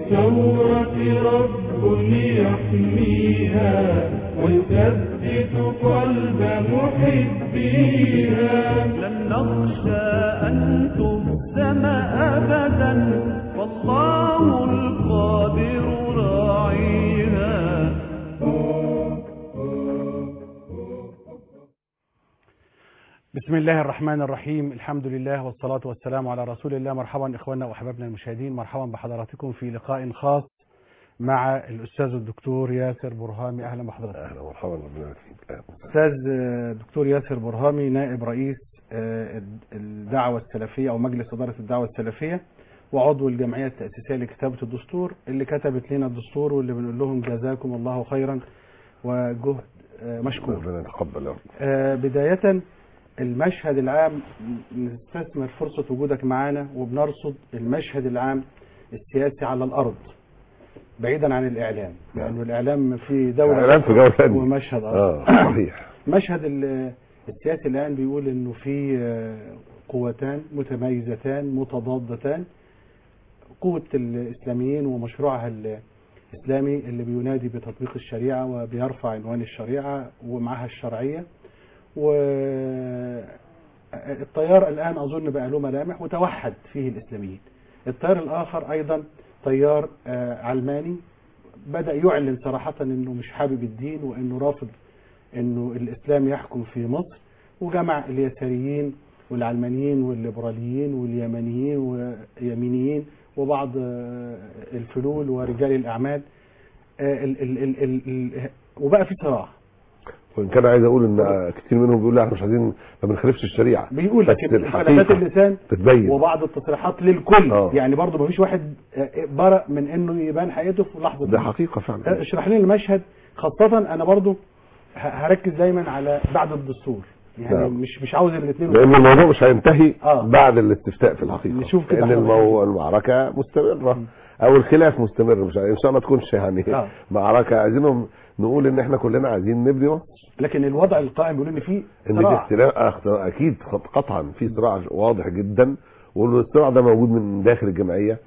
للثورة رب يحميها ويثبت قلب محبيها لن نخشى أن تهزم أبدا والله القادر راعيها بسم الله الرحمن الرحيم الحمد لله والصلاة والسلام على رسول الله مرحبا إخواننا وأحبابنا المشاهدين مرحبا بحضراتكم في لقاء خاص مع الأستاذ الدكتور ياسر برهامي أهلا بحضرتك اهلا ومرحبا ربنا يبارك فيك أهلا. أستاذ آه، دكتور ياسر برهامي نائب رئيس آه، الدعوة السلفية أو مجلس إدارة الدعوة السلفية وعضو الجمعية التأسيسية لكتابة الدستور اللي كتبت لنا الدستور واللي بنقول لهم جزاكم الله خيرا وجهد آه، مشكور ربنا يتقبل يا رب آه، بداية المشهد العام نستثمر فرصة وجودك معانا وبنرصد المشهد العام السياسي على الأرض بعيدا عن الإعلام نعم. لأنه الإعلام في دولة الإعلام في جو ثاني. ومشهد اه آخر صحيح مشهد ال- السياسي الآن بيقول إنه في آه، قوتان متميزتان متضادتان قوة الإسلاميين ومشروعها الإسلامي اللي بينادي بتطبيق الشريعة وبيرفع عنوان الشريعة ومعها الشرعية والتيار الآن أظن بقى له ملامح وتوحد فيه الإسلاميين التيار الآخر أيضا تيار آه، علماني بدأ يعلن صراحة أنه مش حابب الدين وأنه رافض أنه الإسلام يحكم في مصر وجمع اليساريين والعلمانيين والليبراليين واليمنيين ويمينيين وبعض آه، الفلول ورجال الأعمال آه، ال ال ال ال ال وبقى في صراع وان كان عايز اقول ان كتير منهم بيقول لا احنا مش عايزين ما بنخالفش الشريعه بيقول بس لك الحقيقة فلتات اللسان بتبين وبعض التصريحات للكل آه. يعني برضه مفيش واحد آه، برأ من انه يبان حقيقته في لحظه ده ما. حقيقه آه، فعلا اشرح لنا المشهد خاصة انا برضه ه- هركز دايما على بعد الدستور يعني نعم. مش مش عاوز الاثنين لان الموضوع مش هينتهي آه. بعد الاستفتاء في الحقيقه نشوف كده لان احنا المو... المعركه مستمره او الخلاف مستمر مش ان شاء الله تكونش يعني آه. معركه عايزينهم نقول ان احنا كلنا عايزين نبني مصر لكن الوضع القائم بيقول ان في ان في صراع اختلاف آه، اختلاف- اكيد خط- قطعا في صراع واضح جدا والصراع ده موجود من داخل الجمعيه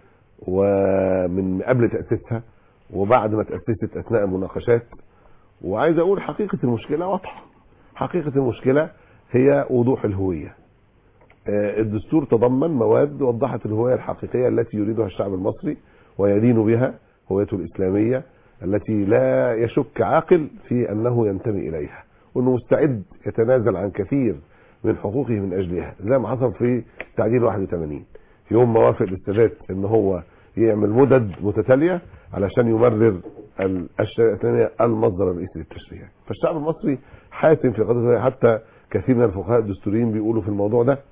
ومن قبل تاسيسها وبعد ما تاسست اثناء المناقشات وعايز اقول حقيقه المشكله واضحه حقيقه المشكله هي وضوح الهويه آه، الدستور تضمن مواد وضحت الهويه الحقيقيه التي يريدها الشعب المصري ويدين بها هويته الاسلاميه التي لا يشك عاقل في انه ينتمي اليها وانه مستعد يتنازل عن كثير من حقوقه من اجلها زي ما حصل في تعديل 81 في يوم ما وافق السادات ان هو يعمل مدد متتاليه علشان يمرر ال- الشريعه الاسلاميه المصدر الرئيسي للتشريع فالشعب المصري حاسم في قضيه حتى كثير من الفقهاء الدستوريين بيقولوا في الموضوع ده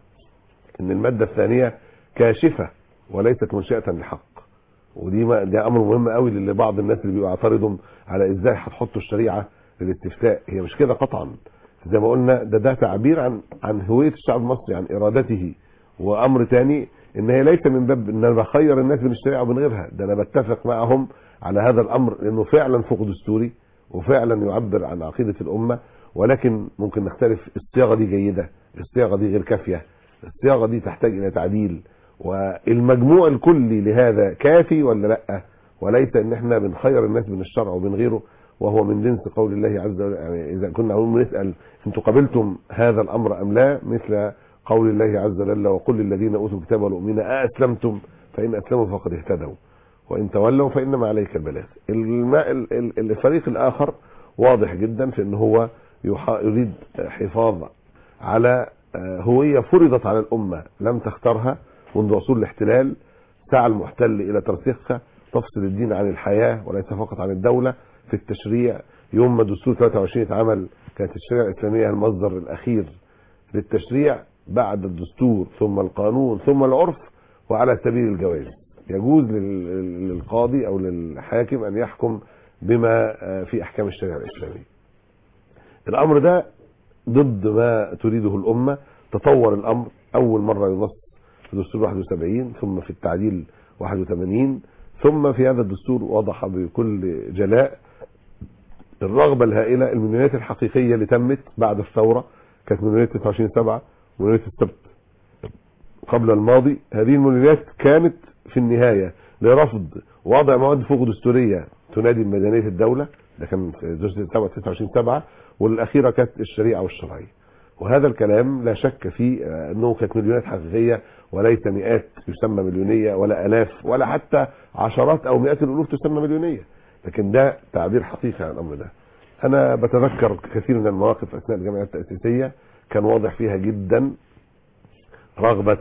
ان الماده الثانيه كاشفه وليست منشاه لحق ودي ما ده امر مهم قوي لبعض الناس اللي بيبقوا يعترضوا على ازاي هتحطوا الشريعه للاستفتاء هي مش كده قطعا زي ما قلنا ده ده تعبير عن عن هويه الشعب المصري عن ارادته وامر تاني ان هي ليس من باب ان انا بخير الناس بين الشريعه وبين غيرها ده انا بتفق معهم على هذا الامر لانه فعلا فوق دستوري وفعلا يعبر عن عقيده الامه ولكن ممكن نختلف الصياغه دي جيده الصياغه دي غير كافيه الصياغه دي تحتاج الى تعديل والمجموع الكلي لهذا كافي ولا لا وليس ان احنا بنخير الناس بين الشرع وبين غيره وهو من جنس قول الله عز وجل يعني اذا كنا عاوزين نسال انتم قبلتم هذا الامر ام لا مثل قول الله عز وجل وقل للذين اوتوا الكتاب والمؤمنين أأسلمتم فان اسلموا فقد اهتدوا وان تولوا فانما عليك البلاغ الم- ال- ال- الفريق الاخر واضح جدا في ان هو يح- يريد حفاظ على آه، هوية فرضت على الأمة لم تختارها منذ عصور الاحتلال سعى المحتل إلى ترسيخها تفصل الدين عن الحياة وليس فقط عن الدولة في التشريع يوم ما دستور 23 اتعمل كانت الشريعة الإسلامية المصدر الأخير للتشريع بعد الدستور ثم القانون ثم العرف وعلى سبيل الجواز يجوز لل- للقاضي أو للحاكم أن يحكم بما آه، في أحكام الشريعة الإسلامية الأمر ده ضد ما تريده الأمة تطور الأمر أول مرة ينص في دستور 71 ثم في التعديل 81 ثم في هذا الدستور وضح بكل جلاء الرغبة الهائلة المليونيات الحقيقية اللي تمت بعد الثورة كانت مليونيات 29 7 مليونيات السبت قبل الماضي هذه المليونيات كانت في النهاية لرفض وضع مواد فوق دستوريه تنادي بمدنيه الدوله ده كان في دستور 29 7 والاخيره كانت الشريعه والشرعيه وهذا الكلام لا شك فيه آه، انه كانت مليونات حقيقيه وليس مئات يسمى مليونيه ولا الاف ولا حتى عشرات او مئات الالوف تسمى مليونيه لكن ده تعبير حقيقي عن الامر ده انا بتذكر كثير من المواقف اثناء الجمعيه التاسيسيه كان واضح فيها جدا رغبه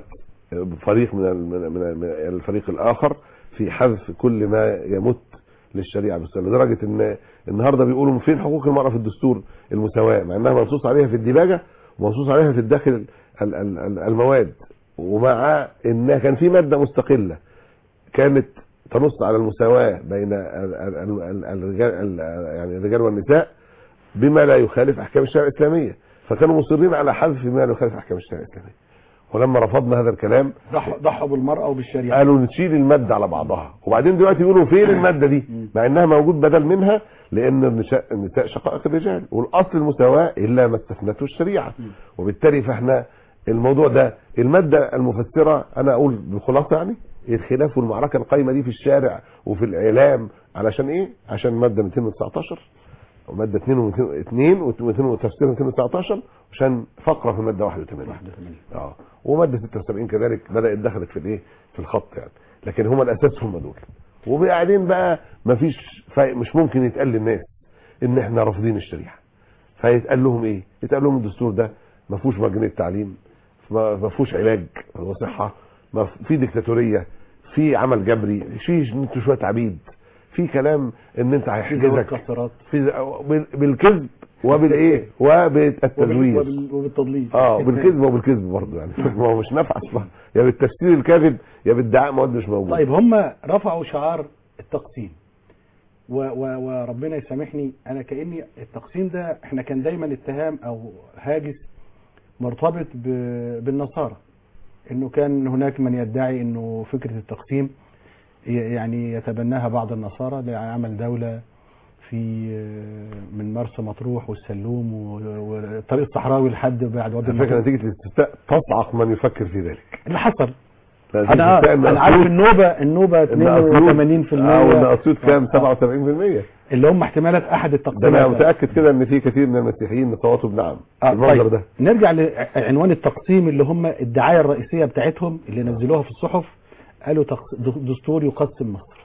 فريق من ال- من من- من الفريق الاخر في حذف كل ما يمت للشريعه بالسلة لدرجه ان النهارده بيقولوا فين حقوق المراه في الدستور المساواه مع انها منصوص عليها في الدباجه ومنصوص عليها في الداخل ال- ال- ال- المواد ومع انها كان في ماده مستقله كانت تنص على المساواه بين ال- ال- ال- ال- الرجال ال- يعني الرجال والنساء بما لا يخالف احكام الشريعه الاسلاميه فكانوا مصرين على حذف ما لا يخالف احكام الشريعه الاسلاميه ولما رفضنا هذا الكلام ضحوا ضحوا بالمرأة وبالشريعة قالوا نشيل الماده على بعضها وبعدين دلوقتي يقولوا فين الماده دي مع انها موجود بدل منها لان النساء النساء شقائق الرجال والاصل المساواه الا ما استثنته الشريعه وبالتالي فاحنا الموضوع ده الماده المفسره انا اقول بخلاصه يعني الخلاف والمعركه القايمه دي في الشارع وفي الاعلام علشان ايه عشان ماده 219 وماده 2 و2 وتفسير 219 عشان فقره في الماده 81 81. اه وماده 76 كذلك بدات دخلت في الايه في الخط يعني لكن هم الاساس هم دول وبعدين بقى مفيش في مش ممكن يتقال للناس ان احنا رافضين الشريعه فيتقال لهم ايه يتقال لهم الدستور ده ما فيهوش مجانيه تعليم ما ما فيهوش علاج وصحه ما ف- في ديكتاتوريه في عمل جبري في انتوا شويه عبيد في كلام ان انت في هيحجزك المكسرات في بال- بالكذب وبالايه وبالتزوير وبال- وبالتضليل اه بالكذب وبالكذب برضه يعني ما هو مش نافع اصلا يا بالتفسير الكاذب يا بادعاء مواد مش موجوده طيب هم رفعوا شعار التقسيم و و وربنا يسامحني انا كاني التقسيم ده احنا كان دايما اتهام او هاجس مرتبط ب- بالنصارى انه كان هناك من يدعي انه فكره التقسيم ي- يعني يتبناها بعض النصارى لعمل دوله في آه، من مرسى مطروح والسلوم و- والطريق الصحراوي لحد بعد وادي على فكره النطرون. نتيجه الاستفتاء تصعق من يفكر في ذلك اللي حصل نتيجة انا الاستفتاء إن انا عارف أسيوط- النوبه النوبه إن أسيوط- 82% اه وان اسيوط كام آه. 77% اللي هم احتمالات احد ده التقسيمات انا متاكد كده ان في كثير من المسيحيين صوتوا بنعم آه المنظر طيب ده نرجع لعنوان التقسيم اللي هم الدعايه الرئيسيه بتاعتهم اللي نزلوها في الصحف قالوا تقس- دستور يقسم مصر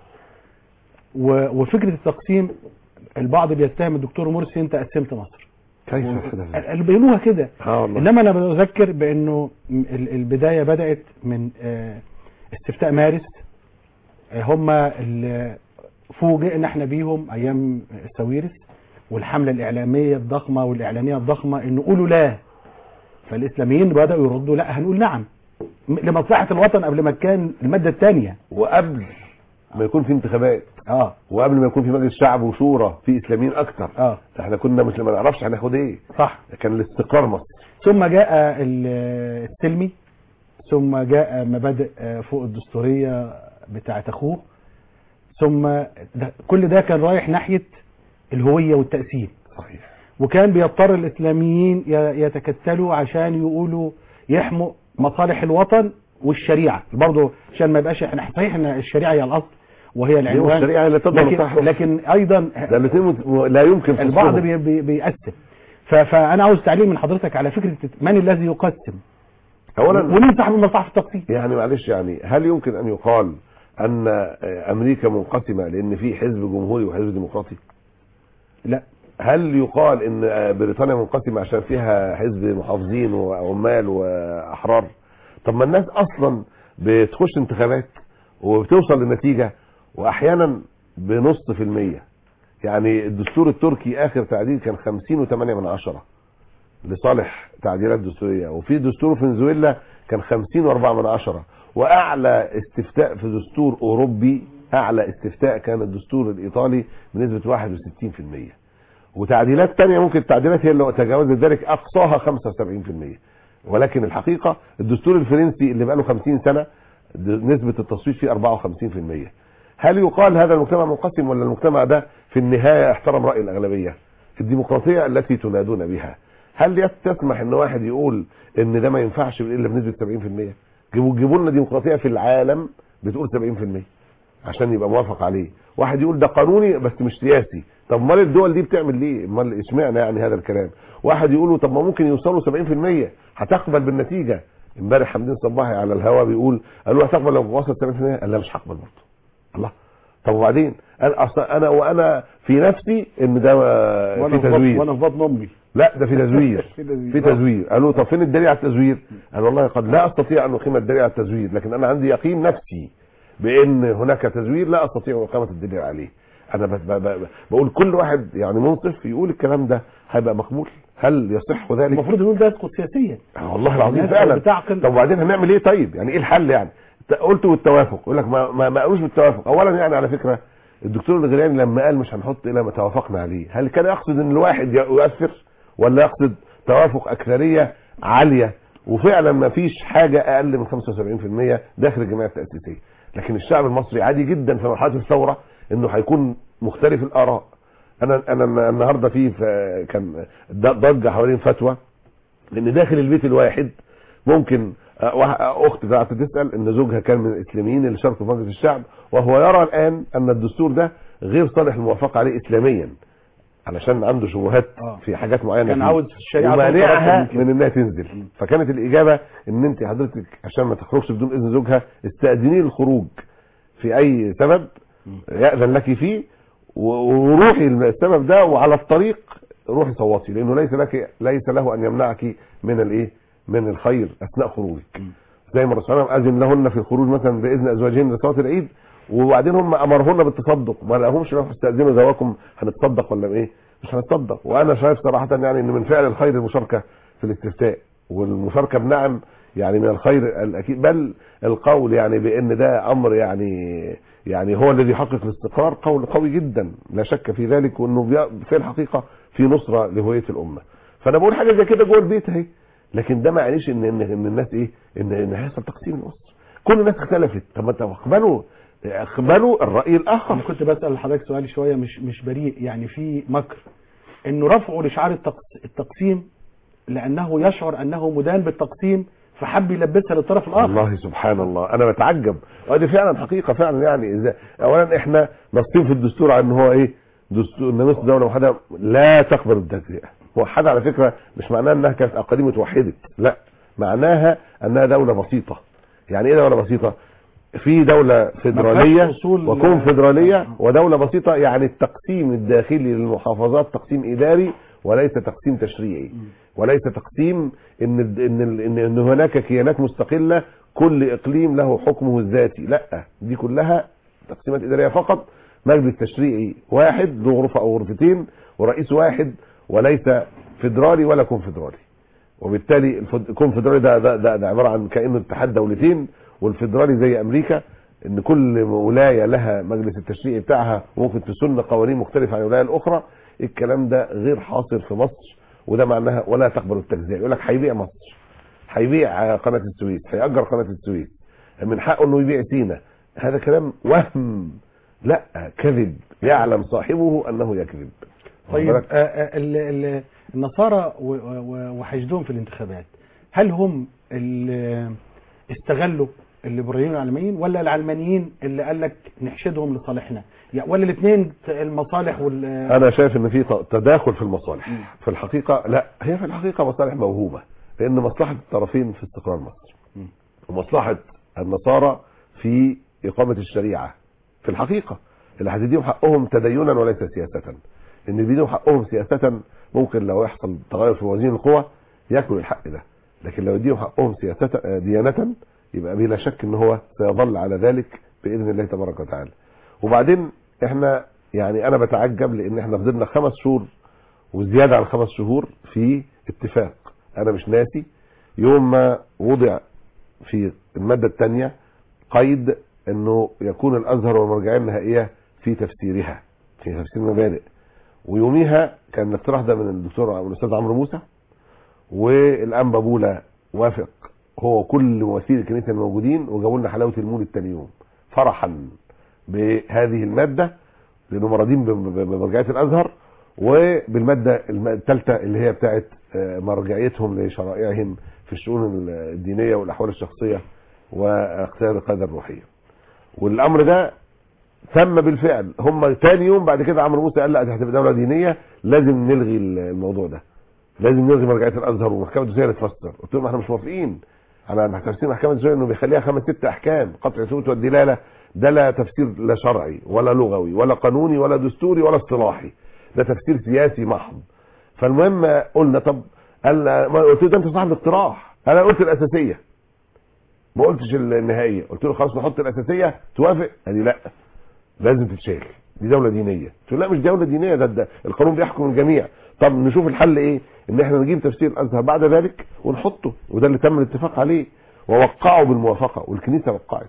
و- وفكره التقسيم البعض بيتهم الدكتور مرسي انت قسمت مصر كيف كده قالوا بيقولوها كده اه والله انما انا بذكر بانه ال- البدايه بدات من آه، استفتاء مارس آه، هم اللي فوجئنا احنا بيهم ايام السويرس والحمله الاعلاميه الضخمه والاعلانيه الضخمه انه قولوا لا فالاسلاميين بداوا يردوا لا هنقول نعم م- لمصلحه الوطن قبل ما كان الماده الثانيه وقبل ما يكون في انتخابات اه وقبل ما يكون في مجلس شعب وشورى في اسلاميين اكتر اه احنا كنا مش ما نعرفش هناخد ايه صح كان الاستقرار مصر ثم جاء ال- السلمي ثم جاء مبادئ آه، فوق الدستورية بتاعة أخوه ثم ده كل ده كان رايح ناحية الهوية والتأثير صحيح وكان بيضطر الإسلاميين ي- يتكتلوا عشان يقولوا يحموا مصالح الوطن والشريعة برضه عشان ما يبقاش احنا صحيح ان الشريعة هي الأصل وهي العنوان الشريعه اللي تضمن لكن, مصلحة لكن أيضا ده الاثنين مت- لا يمكن البعض فصلهم. بي بي بيقسم ف- فأنا عاوز تعليق من حضرتك على فكرة من الذي يقسم اولا ومين صاحب المصلحة في التقسيم يعني معلش يعني هل يمكن ان يقال ان امريكا منقسمه لان في حزب جمهوري وحزب ديمقراطي لا هل يقال ان بريطانيا منقسمه عشان فيها حزب محافظين وعمال واحرار طب ما الناس اصلا بتخش انتخابات وبتوصل لنتيجه واحيانا بنص في المية يعني الدستور التركي اخر تعديل كان 50 و8 من عشرة لصالح تعديلات دستوريه وفي دستور فنزويلا كان 50 و4 من عشرة واعلى استفتاء في دستور اوروبي اعلى استفتاء كان الدستور الايطالي بنسبه 61% وتعديلات تانية ممكن التعديلات هي اللي تجاوزت ذلك اقصاها 75% ولكن الحقيقه الدستور الفرنسي اللي بقى له 50 سنه د- نسبه التصويت فيه 54% هل يقال هذا المجتمع منقسم ولا المجتمع ده في النهايه احترم راي الاغلبيه الديمقراطيه التي تنادون بها هل يت- تسمح ان واحد يقول ان ده ما ينفعش الا بنسبه 70% جيبوا جيبوا لنا ديمقراطيه في العالم بتقول 70% عشان يبقى موافق عليه واحد يقول ده قانوني بس مش سياسي طب امال الدول دي بتعمل ليه امال اشمعنى يعني هذا الكلام واحد يقول طب ما ممكن يوصلوا 70% هتقبل بالنتيجه امبارح حمدين صباحي على الهوا بيقول قالوا له هتقبل لو وصل 70% قال لا مش هقبل برضه الله طب وبعدين قال اصل انا وانا في نفسي ان ده في وانا في بطن- تزوير وانا في بطن امي لا ده في تزوير في تزوير. في تزوير قالوا طب فين الدليل على التزوير قال والله قد لا استطيع ان اقيم الدليل على التزوير لكن انا عندي يقين نفسي بان هناك تزوير لا استطيع اقامه الدليل عليه انا ب- ب- ب- بقول كل واحد يعني منصف يقول الكلام ده هيبقى مقبول هل يصح ذلك المفروض يقول ده يسقط سياسيا آه والله العظيم الناس فعلا بتعقل. طب وبعدين هنعمل ايه طيب يعني ايه الحل يعني ت- قلت بالتوافق يقول لك ما ما, ما قالوش بالتوافق اولا يعني على فكره الدكتور الغرياني لما قال مش هنحط الا ما توافقنا عليه هل كان يقصد ان الواحد ي- يؤثر ولا يقصد توافق اكثريه عاليه وفعلا ما فيش حاجه اقل من 75% داخل الجمعيه التاسيسيه لكن الشعب المصري عادي جدا في مرحله الثوره انه هيكون مختلف الاراء انا انا النهارده في ف- كان ض- ضجه حوالين فتوى لان داخل البيت الواحد ممكن آه، واحد- آه، اخت قاعده تسال ان زوجها كان من الاسلاميين اللي شاركوا في مجلس الشعب وهو يرى الان ان الدستور ده غير صالح للموافقه عليه اسلاميا علشان عنده شبهات آه. في حاجات معينه كان فيه. عاوز الشريعة ومانعها تنطلق من من انها تنزل فكانت الاجابه ان انت حضرتك عشان ما تخرجش بدون اذن زوجها استاذنيه الخروج في اي سبب ياذن لك فيه و- وروحي السبب ده وعلى الطريق روحي صوتي لانه ليس لك ليس له ان يمنعك من الايه من الخير اثناء خروجك زي ما الرسول صلى الله عليه وسلم اذن لهن في الخروج مثلا باذن ازواجهن لصلاه العيد وبعدين هم امرهن بالتصدق ما لقاهمش راحوا استاذنوا ذواكم هنتصدق ولا ايه مش هنتصدق وانا شايف صراحه يعني ان من فعل الخير المشاركه في الاستفتاء والمشاركه بنعم يعني من الخير الاكيد بل القول يعني بان ده امر يعني يعني هو الذي يحقق الاستقرار قول قوي جدا لا شك في ذلك وانه بي- في الحقيقه في نصره لهويه الامه فانا بقول حاجه زي كده جوه البيت اهي لكن ده ما يعنيش ان ان, إن الناس ايه ان ان هيحصل تقسيم الاسر كل الناس اختلفت طب ما انت اقبلوا اقبلوا الراي الاخر انا كنت بسال حضرتك سؤال شويه مش مش بريء يعني في مكر انه رفعه لشعار التقس- التقسيم لانه يشعر انه مدان بالتقسيم فحب يلبسها للطرف الاخر والله سبحان الله انا بتعجب ودي فعلا حقيقه فعلا يعني اذا اولا احنا نصين في الدستور على ان هو ايه دستور ان مصر دوله موحده لا تقبل التجزئه موحده على فكره مش معناها انها كانت اقاليم اتوحدت لا معناها انها دوله بسيطه يعني ايه دوله بسيطه في دولة فيدرالية أصول- وكونفدرالية ودولة بسيطة يعني التقسيم الداخلي للمحافظات تقسيم إداري وليس تقسيم تشريعي وليس تقسيم إن إن إن, إن هناك كيانات مستقلة كل إقليم له حكمه الذاتي لا دي كلها تقسيمات إدارية فقط مجلس تشريعي واحد له غرفة أو غرفتين ورئيس واحد وليس فيدرالي ولا كونفدرالي وبالتالي الفد- الكونفدرالي ده, ده, ده, ده عباره عن كانه اتحاد دولتين والفدرالي زي امريكا ان كل ولايه لها مجلس التشريعي بتاعها وممكن تسن قوانين مختلفه عن الولايه الاخرى الكلام ده غير حاصل في مصر وده معناها ولا تقبل التجزئه يقول لك هيبيع مصر هيبيع قناه السويس هيأجر قناه السويس من حقه انه يبيع سينا هذا كلام وهم لا كذب يعلم صاحبه انه يكذب طيب واخد بالك؟ آه، آه، ال- ال- النصارى و- و- وحشدهم في الانتخابات هل هم اللي استغلوا الليبراليين والعلمانيين ولا العلمانيين اللي قال لك نحشدهم لصالحنا يعني ولا الاثنين المصالح وال انا شايف ان في ت- تداخل في المصالح في الحقيقه لا هي في الحقيقه مصالح موهوبه لان مصلحه الطرفين في استقرار مصر مم. ومصلحه النصارى في اقامه الشريعه في الحقيقه اللي هتديهم حقهم تدينا وليس سياسه ان اللي بيديهم حقهم سياسه ممكن لو يحصل تغير في موازين القوى ياكل الحق ده لكن لو يديهم حقهم سياسه آه، ديانه يبقى بلا شك ان هو سيظل على ذلك باذن الله تبارك وتعالى وبعدين احنا يعني انا بتعجب لان احنا فضلنا خمس شهور وزياده عن خمس شهور في اتفاق انا مش ناسي يوم ما وضع في الماده الثانيه قيد انه يكون الازهر والمرجعيه النهائيه في تفسيرها في تفسير المبادئ ويوميها كان الاقتراح ده من الدكتور أو الاستاذ عمرو موسى والانبا بولا وافق هو وكل ممثلي الكنيسه الموجودين وجابوا لنا حلاوه المولد تاني يوم فرحا بهذه الماده لانهم راضين ب- ب- بمرجعيه الازهر وبالماده الم- الثالثه اللي هي بتاعت آه، مرجعيتهم لشرائعهم في الشؤون الدينيه والاحوال الشخصيه واختيار القاده الروحيه. والامر ده تم بالفعل هم تاني يوم بعد كده عمرو موسى قال لا دي هتبقى دوله دينيه لازم نلغي الموضوع ده لازم نلغي مرجعيه الازهر والمحكمه الدستوريه اللي تفسر قلت لهم احنا مش موافقين على تفسير المحكمه الدستوريه انه بيخليها خمس ست احكام قطع الثبوت والدلاله ده لا تفسير لا شرعي ولا لغوي ولا قانوني ولا دستوري ولا اصطلاحي ده تفسير سياسي محض فالمهم قلنا طب قال ما قلت له ده انت صاحب الاقتراح انا قلت الاساسيه ما قلتش النهائيه قلت له خلاص نحط الاساسيه توافق قال لي لا لازم تتشال دي دوله دينيه قلت له لا مش دوله دينيه ده, ده القانون بيحكم الجميع طب نشوف الحل ايه ان احنا نجيب تفسير الازهر بعد ذلك ونحطه وده اللي تم الاتفاق عليه ووقعوا بالموافقه والكنيسه وقعت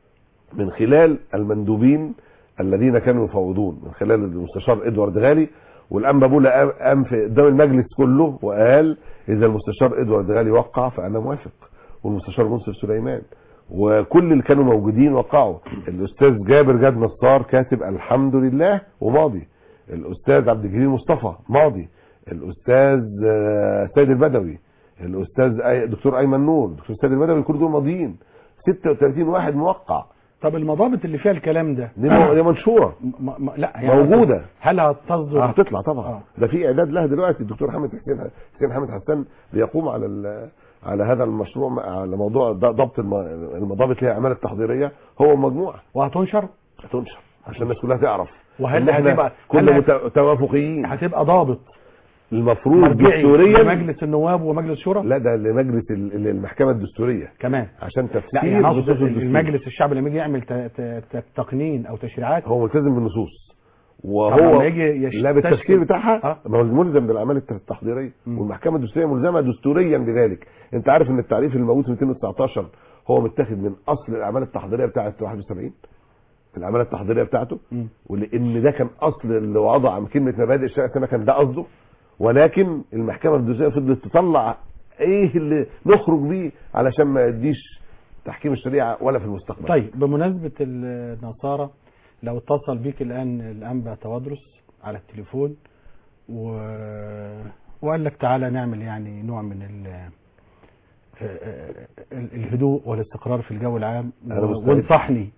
من خلال المندوبين الذين كانوا يفوضون من خلال المستشار ادوارد غالي والانبا بولا قام- قام في قدام المجلس كله وقال اذا المستشار ادوارد غالي وقع فانا موافق والمستشار منصف سليمان وكل اللي كانوا موجودين وقعوا الاستاذ جابر جاد نصار كاتب الحمد لله وماضي الاستاذ عبد الجليل مصطفى ماضي الاستاذ آه، سيد البدوي الاستاذ أي- دكتور ايمن نور دكتور سيد البدوي كل دول ماضيين 36 واحد موقع طب المضابط اللي فيها الكلام ده دي مو- دي منشوره م- م- لا يعني موجودة. هل هتصدر هتطلع طبعا آه. ده في اعداد لها دلوقتي الدكتور حامد حسين حسين حامد حسان بيقوم على ال- على هذا المشروع مع- على موضوع ض- ضبط الم- المضابط اللي هي الاعمال التحضيريه هو مجموعه وهتنشر هتنشر عشان الناس كلها تعرف وهل ان احنا هتبقى- كنا هل مت- توافقيين هتبقى ضابط المفروض مرجعي دستوريا لمجلس النواب ومجلس الشورى لا ده لمجلس ال- المحكمه الدستوريه كمان عشان لا تفسير يعني نصوص اقصد الدستور. المجلس الشعب لما يجي يعمل ت- ت- ت- تقنين او تشريعات هو ملتزم بالنصوص طب وهو لما يجي يش- لا بالتفكير تشكيل- بتاعها آه. ما هو ملزم بالاعمال الت- التحضيريه مم. والمحكمه الدستوريه ملزمه دستوريا بذلك انت عارف ان التعريف الموجود في 219 هو متاخد من اصل الاعمال التحضيريه بتاعه 71 الاعمال التحضيريه بتاعته مم. ولان ده كان اصل اللي وضع عن كلمه مبادئ الشريعه الإسلامية كان ده قصده ولكن المحكمه الدستوريه فضلت تطلع ايه اللي نخرج بيه علشان ما يديش تحكيم الشريعه ولا في المستقبل طيب بمناسبة النصارى لو اتصل بيك الآن الأنبا توادرس على التليفون و... وقال لك تعالى نعمل يعني نوع من ال... ال- الهدوء والاستقرار في الجو العام أنا و... مستعد. وانصحني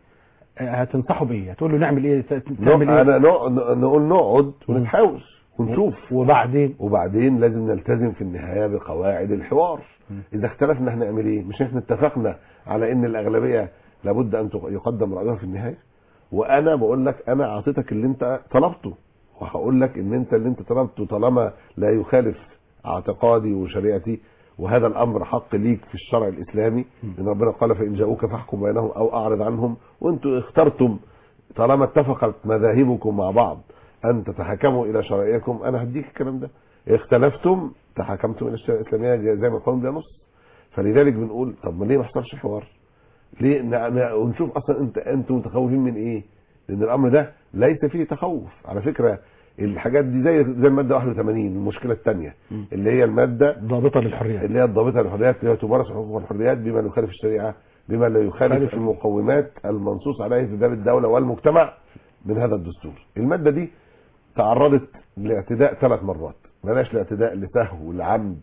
هتنصحه بإيه؟ هتقول له نعمل إيه؟ ت- تعمل نق- انا إيه؟ نق- نقول نقعد ونتحاوش ونشوف وبعدين وبعدين لازم نلتزم في النهايه بقواعد الحوار اذا اختلفنا هنعمل ايه مش احنا اتفقنا على ان الاغلبيه لابد ان تق- يقدم رايها في النهايه وانا بقول لك انا اعطيتك اللي انت طلبته وهقول لك ان انت اللي انت طلبته طالما لا يخالف اعتقادي وشريعتي وهذا الامر حق ليك في الشرع الاسلامي ان ربنا قال فان جاءوك فاحكم بينهم او اعرض عنهم وانتم اخترتم طالما اتفقت مذاهبكم مع بعض ان تتحكموا الى شرائعكم انا هديك الكلام ده اختلفتم تحكمتم الى الشريعه الاسلاميه زي ما القانون بينص فلذلك بنقول طب ما ليه ما حصلش حوار؟ ليه ن- ن- ونشوف اصلا انت انتم متخوفين من ايه؟ لان الامر ده ليس فيه تخوف على فكره الحاجات دي زي زي الماده 81 المشكله الثانيه اللي هي الماده ضابطة للحريات اللي هي الضابطه للحريات اللي هي تمارس حقوق والحريات بما لا يخالف الشريعه بما لا يخالف خالف. المقومات المنصوص عليه في باب الدوله والمجتمع من هذا الدستور. الماده دي تعرضت لاعتداء ثلاث مرات بلاش لاعتداء لسهو لعمد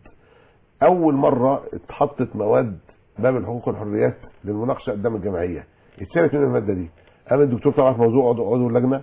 اول مره اتحطت مواد باب الحقوق والحريات للمناقشه قدام الجمعيه اتشالت من الماده دي قام الدكتور طلعت موضوع عضو عضو اللجنه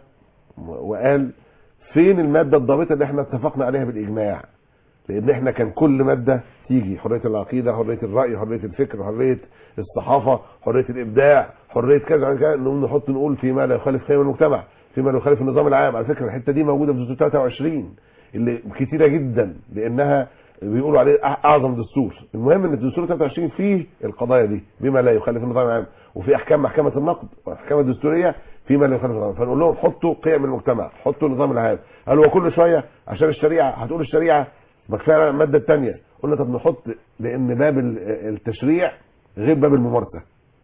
وقال فين الماده الضابطه اللي احنا اتفقنا عليها بالاجماع لان احنا كان كل ماده تيجي حريه العقيده حريه الراي حريه الفكر حريه الصحافه حريه الابداع حريه كذا كذا نقوم نحط نقول فيما لا يخالف قيم المجتمع فيما لا يخالف النظام العام على فكره الحته دي موجوده في دستور 23 اللي كتيره جدا لانها بيقولوا عليه أع- اعظم دستور المهم ان الدستور 23 فيه القضايا دي بما لا يخالف النظام العام وفي احكام محكمه النقد واحكام الدستوريه فيما لا يخالف النظام فنقول لهم حطوا قيم المجتمع حطوا النظام العام قالوا وكل شويه عشان الشريعه هتقول الشريعه ما كفايه الماده الثانيه قلنا طب نحط لان باب ال- التشريع غير باب الممارسه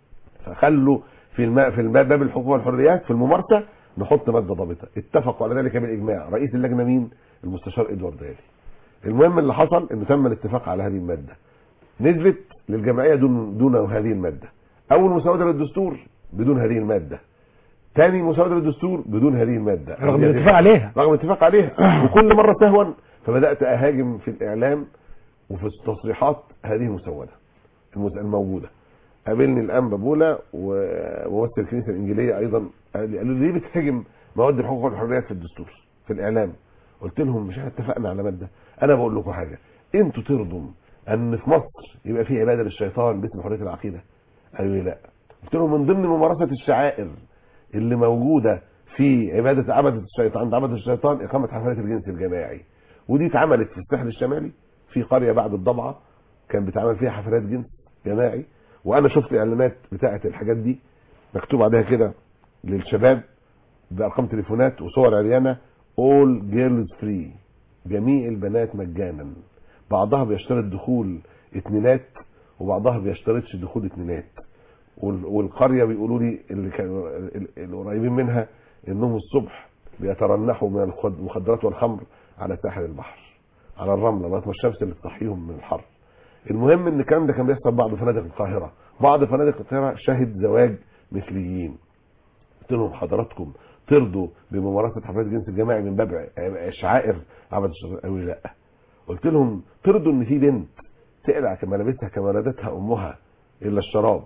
فخلوا في الم... في الم- باب الحقوق والحريات في الممارسه نحط ماده ضابطه اتفقوا على ذلك بالاجماع رئيس اللجنه مين المستشار ادوارد غالي المهم اللي حصل انه تم الاتفاق على هذه الماده نزلت للجمعيه دون دون هذه الماده اول مسوده للدستور بدون هذه الماده ثاني مسوده للدستور بدون هذه الماده رغم الاتفاق عليها رغم الاتفاق عليها وكل مره سهوا فبدات اهاجم في الاعلام وفي التصريحات هذه المسوده المس- الموجوده قابلني الانبا بولا وممثل الكنيسه الانجيليه ايضا قال لي قالوا لي ليه بتهاجم مواد الحقوق والحريات في الدستور في الاعلام قلت لهم مش احنا اتفقنا على ماده انا بقول لكم حاجه انتوا ترضوا ان في مصر يبقى في عباده للشيطان باسم حريه العقيده قالوا لي لا قلت لهم من ضمن ممارسه الشعائر اللي موجوده في عباده عبده الشيطان عند عبده الشيطان اقامه حفلات الجنس الجماعي ودي اتعملت في الساحل الشمالي في قريه بعد الضبعه كان بيتعمل فيها حفلات جنس جماعي وانا شفت اعلانات بتاعه الحاجات دي مكتوب عليها كده للشباب بارقام تليفونات وصور عريانه all girls free جميع البنات مجانا بعضها بيشترط دخول اتنينات وبعضها بيشترطش دخول اتنينات وال- والقريه بيقولوا لي اللي كانوا ال- القريبين منها انهم الصبح بيترنحوا من الخد- المخدرات والخمر على ساحل البحر على الرمله لغايه ما الشمس اللي تصحيهم من الحر المهم ان الكلام ده كان بيحصل في بعض فنادق القاهره بعض فنادق القاهره شهد زواج مثليين قلت لهم حضراتكم ترضوا بممارسه حفلات الجنس الجماعي من باب ع- شعائر عبد الشيطان قالوا لي لا قلت لهم ترضوا ان في بنت تقلع كملابسها كما ولدتها امها الا الشراب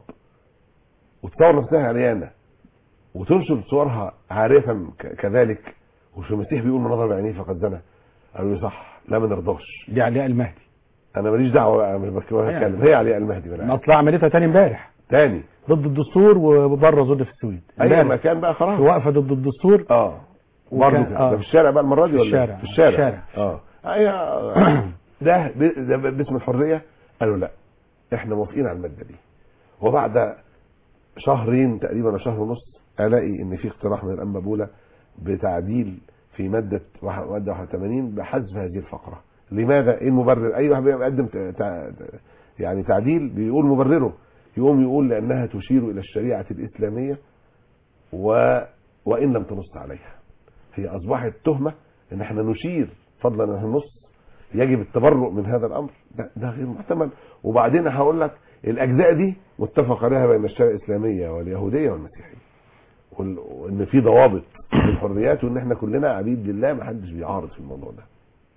وتصور نفسها عريانه وتنشر صورها عارفا ك- كذلك وفي المسيح بيقول من نظر بعينيه فقد زنى قالوا لي صح لا ما نرضاش دي علياء المهدي انا ماليش دعوه بقى مش بتكلم هي علي المهدي بقى اصلا عملتها تاني امبارح تاني ضد الدستور وبره ظل في السويد اي امبارح مكان بقى في خلاص وقفه ضد الدستور اه وكان- برضه كده آه. ده في الشارع بقى المره دي في ولا الشارع. في الشارع في الشارع. اه أي- ده ب- ده باسم الحريه قالوا لا احنا موافقين على الماده دي وبعد شهرين تقريبا ولا شهر ونص الاقي ان في اقتراح من الانبا بولا بتعديل في ماده واحد- ماده 81 بحذف هذه الفقره لماذا ايه المبرر اي واحد بيقدم ت- تع- يعني تعديل بيقول مبرره يقوم يقول لانها تشير الى الشريعه الاسلاميه و وان لم تنص عليها هي اصبحت تهمه ان احنا نشير فضلا عن النص يجب التبرؤ من هذا الامر ده, ده غير محتمل وبعدين هقول لك الاجزاء دي متفق عليها بين الشريعه الاسلاميه واليهوديه والمسيحيه وال- وان في ضوابط للحريات وان احنا كلنا عبيد لله ما حدش بيعارض في الموضوع ده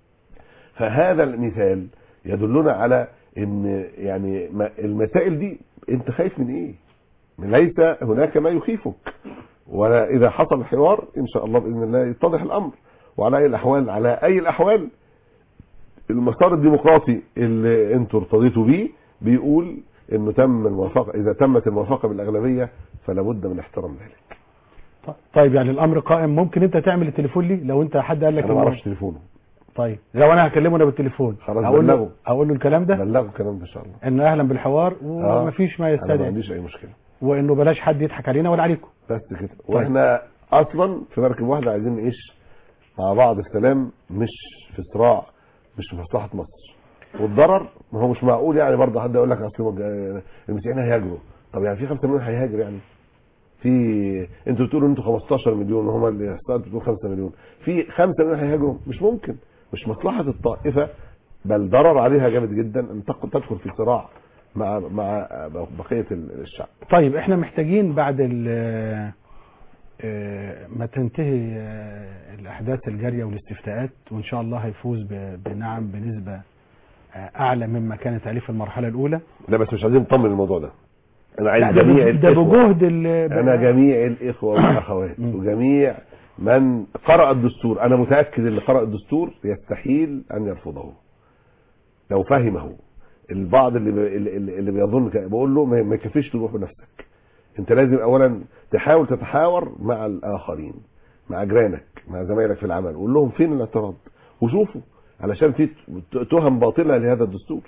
فهذا المثال يدلنا على ان يعني ما- المسائل دي انت خايف من ايه ليس هناك ما يخيفك ولا اذا حصل الحوار ان شاء الله باذن الله يتضح الامر وعلى اي الاحوال على اي الاحوال المسار الديمقراطي اللي انتوا ارتضيتوا بيه بيقول انه تم الموافقه اذا تمت الموافقه بالاغلبيه فلا بد من احترام ذلك طيب يعني الامر قائم ممكن انت تعمل التليفون لي لو انت حد قال لك انا ما إنه- اعرفش تليفونه طيب لو انا هكلمه انا بالتليفون خلاص اقول له بلغه. اقول له الكلام ده بلغوا الكلام ده ان شاء الله انه اهلا بالحوار ومفيش ما انا ما يستدعي عنديش اي مشكله وانه بلاش حد يضحك علينا ولا عليكم بس كده واحنا اصلا في مركب واحده عايزين نعيش مع بعض السلام مش في صراع مش في مصلحه مصر والضرر ما هو مش معقول يعني برضه حد يقول لك اصل مج- المسيحيين هيهاجروا طب يعني في 5 مليون هيهاجر يعني في انتوا بتقولوا انتوا 15 مليون وهم اللي احصائيات بتقول 5 مليون في 5 مليون هيهاجروا مش ممكن مش مصلحه الطائفه بل ضرر عليها جامد جدا ان تق- تدخل في صراع مع مع بقيه الشعب طيب احنا محتاجين بعد ال- آه، ما تنتهي آه، الاحداث الجاريه والاستفتاءات وان شاء الله هيفوز ب- بنعم بنسبه آه، اعلى مما كانت عليه في المرحله الاولى لا بس مش عايزين نطمن الموضوع ده انا عايز لا، ده جميع ب- ده الإخوة. بجهد ال- انا جميع الاخوه والاخوات مم. وجميع من قرأ الدستور انا متاكد اللي قرأ الدستور يستحيل ان يرفضه لو فهمه البعض اللي بي اللي اللي بيظن كده، بقول له ما ما يكفيش تروح بنفسك انت لازم اولا تحاول تتحاور مع الاخرين مع جيرانك مع زمايلك في العمل قول لهم فين الاعتراض وشوفوا علشان في ت- تهم باطله لهذا الدستور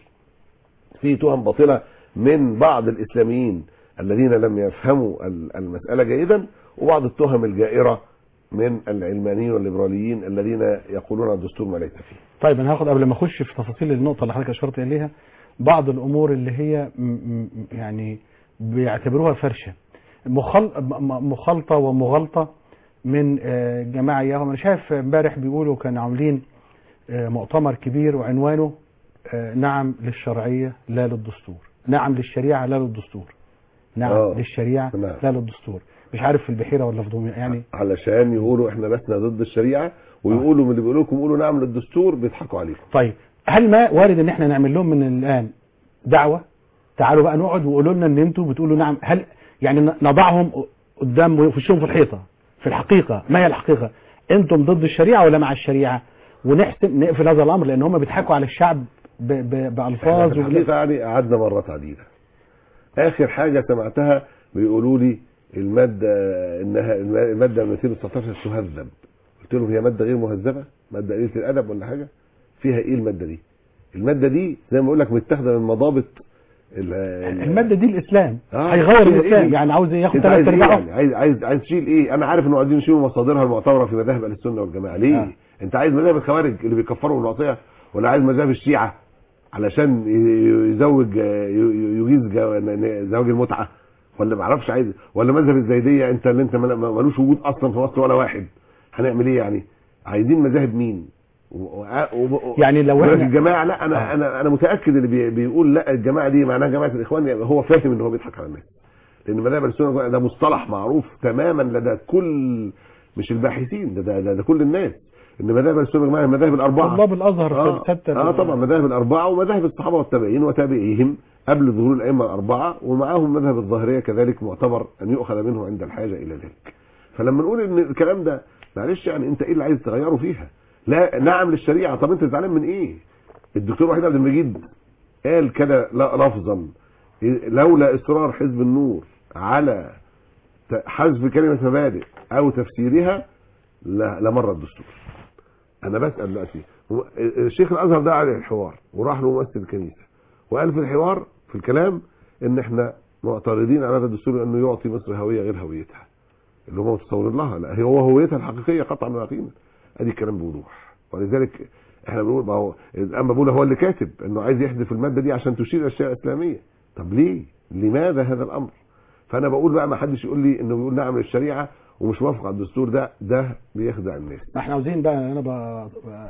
في تهم باطله من بعض الاسلاميين الذين لم يفهموا ال- المساله جيدا وبعض التهم الجائره من العلمانيين والليبراليين الذين يقولون الدستور ما ليس فيه طيب انا هاخد قبل ما اخش في تفاصيل النقطه اللي حضرتك اشرت اليها بعض الامور اللي هي م- م- يعني بيعتبروها فرشه مخل... م- مخالطه ومغالطه من آه، جماعه اياهم انا شايف امبارح بيقولوا كانوا عاملين آه، مؤتمر كبير وعنوانه آه، نعم للشرعيه لا للدستور نعم للشريعه لا للدستور نعم آه. للشريعه نعم. لا للدستور مش عارف في البحيره ولا في دمياط يعني علشان يقولوا احنا لسنا ضد الشريعه ويقولوا من اللي بيقولوا لكم قولوا نعم للدستور بيضحكوا عليكم طيب هل ما وارد ان احنا نعمل لهم من الان دعوه تعالوا بقى نقعد وقولوا لنا ان انتوا بتقولوا نعم هل يعني ن- نضعهم قدام وشهم في الحيطه في الحقيقه ما هي الحقيقه انتم ضد الشريعه ولا مع الشريعه ونحسن نقفل هذا الامر لان هم بيضحكوا على الشعب ب... ب... احنا بالفاظ في الحقيقه يعني قعدنا مرات عديده اخر حاجه سمعتها بيقولوا لي الماده انها الماده 219 تهذب قلت لهم هي ماده غير مهذبه ماده قليله الادب ولا حاجه فيها ايه الماده دي الماده دي زي ما بقول لك متاخده من مضابط ال- ال- الماده دي الاسلام آه، هيغير شيل الاسلام إيه؟ يعني عاوز ياخد انت عايز ثلاث ايه ارباعه يعني عايز عايز عايز تشيل ايه انا عارف انه عايزين يشيلوا مصادرها المعتبره في مذاهب اهل السنه والجماعه ليه آه. انت عايز مذاهب الخوارج اللي بيكفروا بالمعصيه ولا عايز مذاهب الشيعه علشان ي- يزوج ي- يجيز جو- زواج المتعه ولا ما اعرفش عايز ولا مذهب الزيديه انت اللي انت مل- ملوش وجود اصلا في مصر ولا واحد هنعمل ايه يعني عايزين مذاهب مين و- و- و- يعني لو ولكن احنا الجماعه لا انا آه. انا انا متاكد اللي بي- بيقول لا الجماعه دي معناها جماعه الاخوان يعني هو فاهم ان هو بيضحك على الناس لان مذاهب السنه ده مصطلح معروف تماما لدى كل مش الباحثين ده ده, ده, ده كل الناس ان مذاهب السنه والجماعه المذاهب الاربعه طلاب الازهر اه, في الستة آه طبعا مذاهب الاربعه ومذاهب الصحابه والتابعين وتابعيهم قبل ظهور الائمه الاربعه ومعاهم مذهب الظاهريه كذلك معتبر ان يؤخذ منه عند الحاجه الى ذلك فلما نقول ان الكلام ده معلش يعني انت ايه اللي عايز تغيره فيها لا نعم للشريعه طب انت زعلان من ايه الدكتور وحيد عبد المجيد قال كده لا- لفظا لولا اصرار حزب النور على ت- حذف كلمه مبادئ او تفسيرها لا- لمر الدستور انا بسال دلوقتي هو الشيخ الازهر ده عليه الحوار وراح له ممثل الكنيسه وقال في الحوار في الكلام ان احنا معترضين على هذا الدستور لانه يعطي مصر هويه غير هويتها اللي هم متصورين لها لا هو هويتها الحقيقيه قطعا ويقينا ادي الكلام بوضوح ولذلك احنا بنقول ما هو اما بقول هو اللي كاتب انه عايز يحذف الماده دي عشان تشير الى الشريعه الاسلاميه طب ليه لماذا هذا الامر فانا بقول بقى ما حدش يقول لي انه بيقول نعم للشريعه ومش موافق على الدستور ده ده بيخدع الناس ما احنا عاوزين بقى انا بقى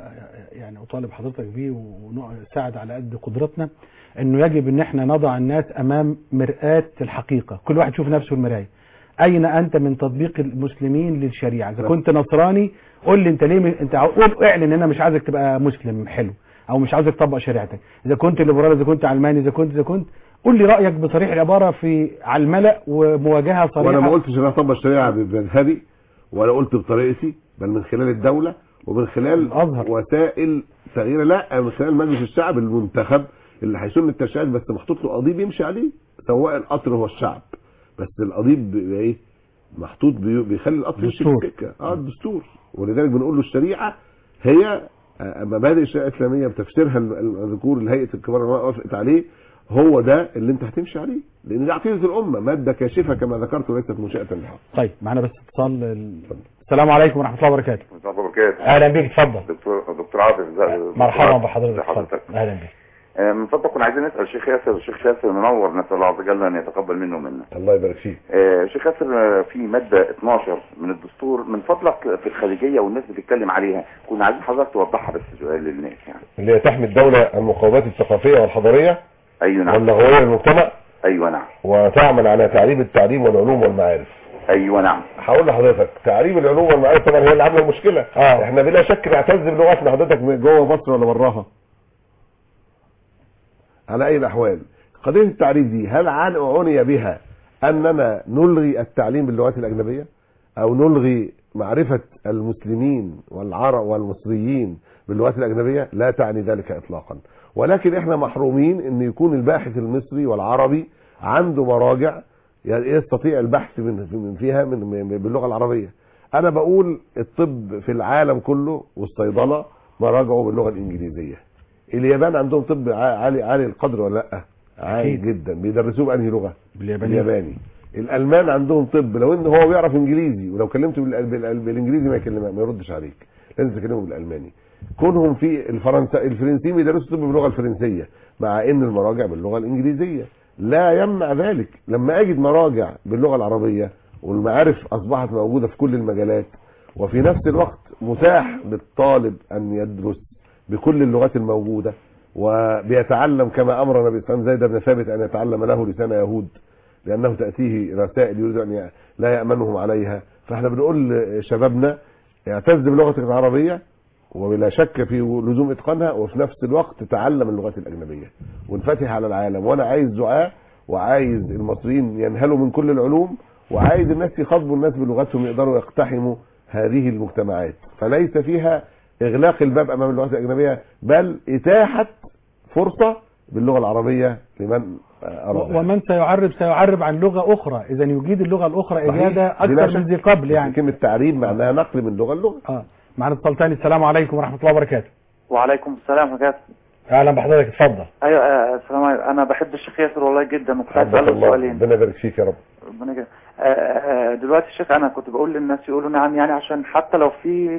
يعني اطالب حضرتك بيه ونساعد على قد قدرتنا انه يجب ان احنا نضع الناس امام مرآة الحقيقة كل واحد يشوف نفسه المراية اين انت من تطبيق المسلمين للشريعة اذا كنت نصراني قول لي انت ليه م... انت عاو- قول اعلن ان انا مش عايزك تبقى مسلم حلو او مش عايزك تطبق شريعتك اذا كنت ليبرال اذا كنت علماني اذا كنت اذا كنت قول لي رايك بصريح العباره في على الملأ ومواجهه صريحه وانا ما قلتش ان انا اطبق الشريعه بمذهبي ولا قلت بطريقتي بل من خلال الدوله ومن خلال الأزهر. وسائل تغيير لا من خلال مجلس الشعب المنتخب اللي هيسن التشريعات بس محطوط له قضيب يمشي عليه سواء القطر هو الشعب بس القضيب بيبقى ايه محطوط بي- بيخلي القطر يمشي في دستور. السكه اه الدستور ولذلك بنقول له الشريعه هي آه، مبادئ الشريعه الاسلاميه بتفسيرها ال- المذكور الهيئه الكبار العلماء وافقت عليه هو ده اللي انت هتمشي عليه لان دي عقيده الامه ماده كاشفه كما ذكرت وليست منشاه للحق طيب معانا بس اتصال ال- السلام عليكم ورحمه الله وبركاته مساء الله وبركاته اهلا بيك اتفضل دكتور دكتور عاطف ازي- مرحبا ازي بحضرتك حضرتك اتفضل اهلا بيك آه، من فضلك كنا عايزين نسال الشيخ ياسر الشيخ ياسر منور نسال الله عز وجل ان يتقبل منه ومنا الله يبارك فيك آه، الشيخ ياسر آه، في ماده 12 من الدستور من فضلك في الخارجيه والناس بتتكلم عليها كنا عايزين حضرتك توضحها بس سؤال للناس يعني اللي هي تحمي الدولة المقاومات الثقافية والحضارية ايوه نعم والنغوية للمجتمع ايوه نعم وتعمل على تعليم التعليم والعلوم والمعارف ايوه نعم هقول لحضرتك تعليم العلوم والمعارف طبعا هي اللي عامله المشكله آه. احنا بلا شك نعتز بلغتنا حضرتك جوه مصر ولا براها على اي الاحوال قضيه التعريف دي هل عن عني بها اننا نلغي التعليم باللغات الاجنبيه او نلغي معرفه المسلمين والعرب والمصريين باللغات الاجنبيه لا تعني ذلك اطلاقا ولكن احنا محرومين ان يكون الباحث المصري والعربي عنده مراجع يستطيع البحث من من فيها من من- باللغه العربيه انا بقول الطب في العالم كله والصيدله مراجعه باللغه الانجليزيه اليابان عندهم طب ع- عالي عالي القدر ولا لا عالي أكيد. جدا بيدرسوه بانهي لغه بالياباني الياباني الالمان عندهم طب لو ان هو بيعرف انجليزي ولو كلمته بال- بال- بالانجليزي ما يكلمه ما يردش عليك لازم تكلمه بالالماني كونهم في الفرنسا الفرنسيين بيدرسوا طب باللغه الفرنسيه مع ان المراجع باللغه الانجليزيه لا يمنع ذلك لما اجد مراجع باللغه العربيه والمعارف اصبحت موجوده في كل المجالات وفي نفس الوقت متاح للطالب ان يدرس بكل اللغات الموجوده وبيتعلم كما امر النبي صلى الله عليه وسلم زيد بن ثابت ان يتعلم له لسان يهود لانه تاتيه رسائل يريد ان ي- لا يامنهم عليها فاحنا بنقول لشبابنا اعتز بلغتك العربيه وبلا شك في لزوم اتقانها وفي نفس الوقت تعلم اللغات الاجنبيه وانفتح على العالم وانا عايز دعاء وعايز المصريين ينهلوا من كل العلوم وعايز الناس يخاطبوا الناس بلغتهم يقدروا يقتحموا هذه المجتمعات فليس فيها اغلاق الباب امام اللغات الاجنبيه بل اتاحه فرصه باللغه العربيه لمن اراد ومن سيعرب سيعرب عن لغة أخرى إذا يجيد اللغة الأخرى صحيح. إجادة بلا أكثر من شك. ذي قبل يعني كلمه تعريب معناها نقل من لغه للغه آه معنا اتصال تاني السلام عليكم ورحمة الله وبركاته وعليكم السلام وكذا أهلا بحضرتك اتفضل ايوه آه، السلام عليكم انا بحب الشيخ ياسر والله جدا وكنت عايز حفظك اساله الله سؤالين ربنا يبارك فيك يا رب ربنا يجزاك. آه، آه، دلوقتي الشيخ انا كنت بقول للناس يقولوا نعم يعني عشان حتى لو في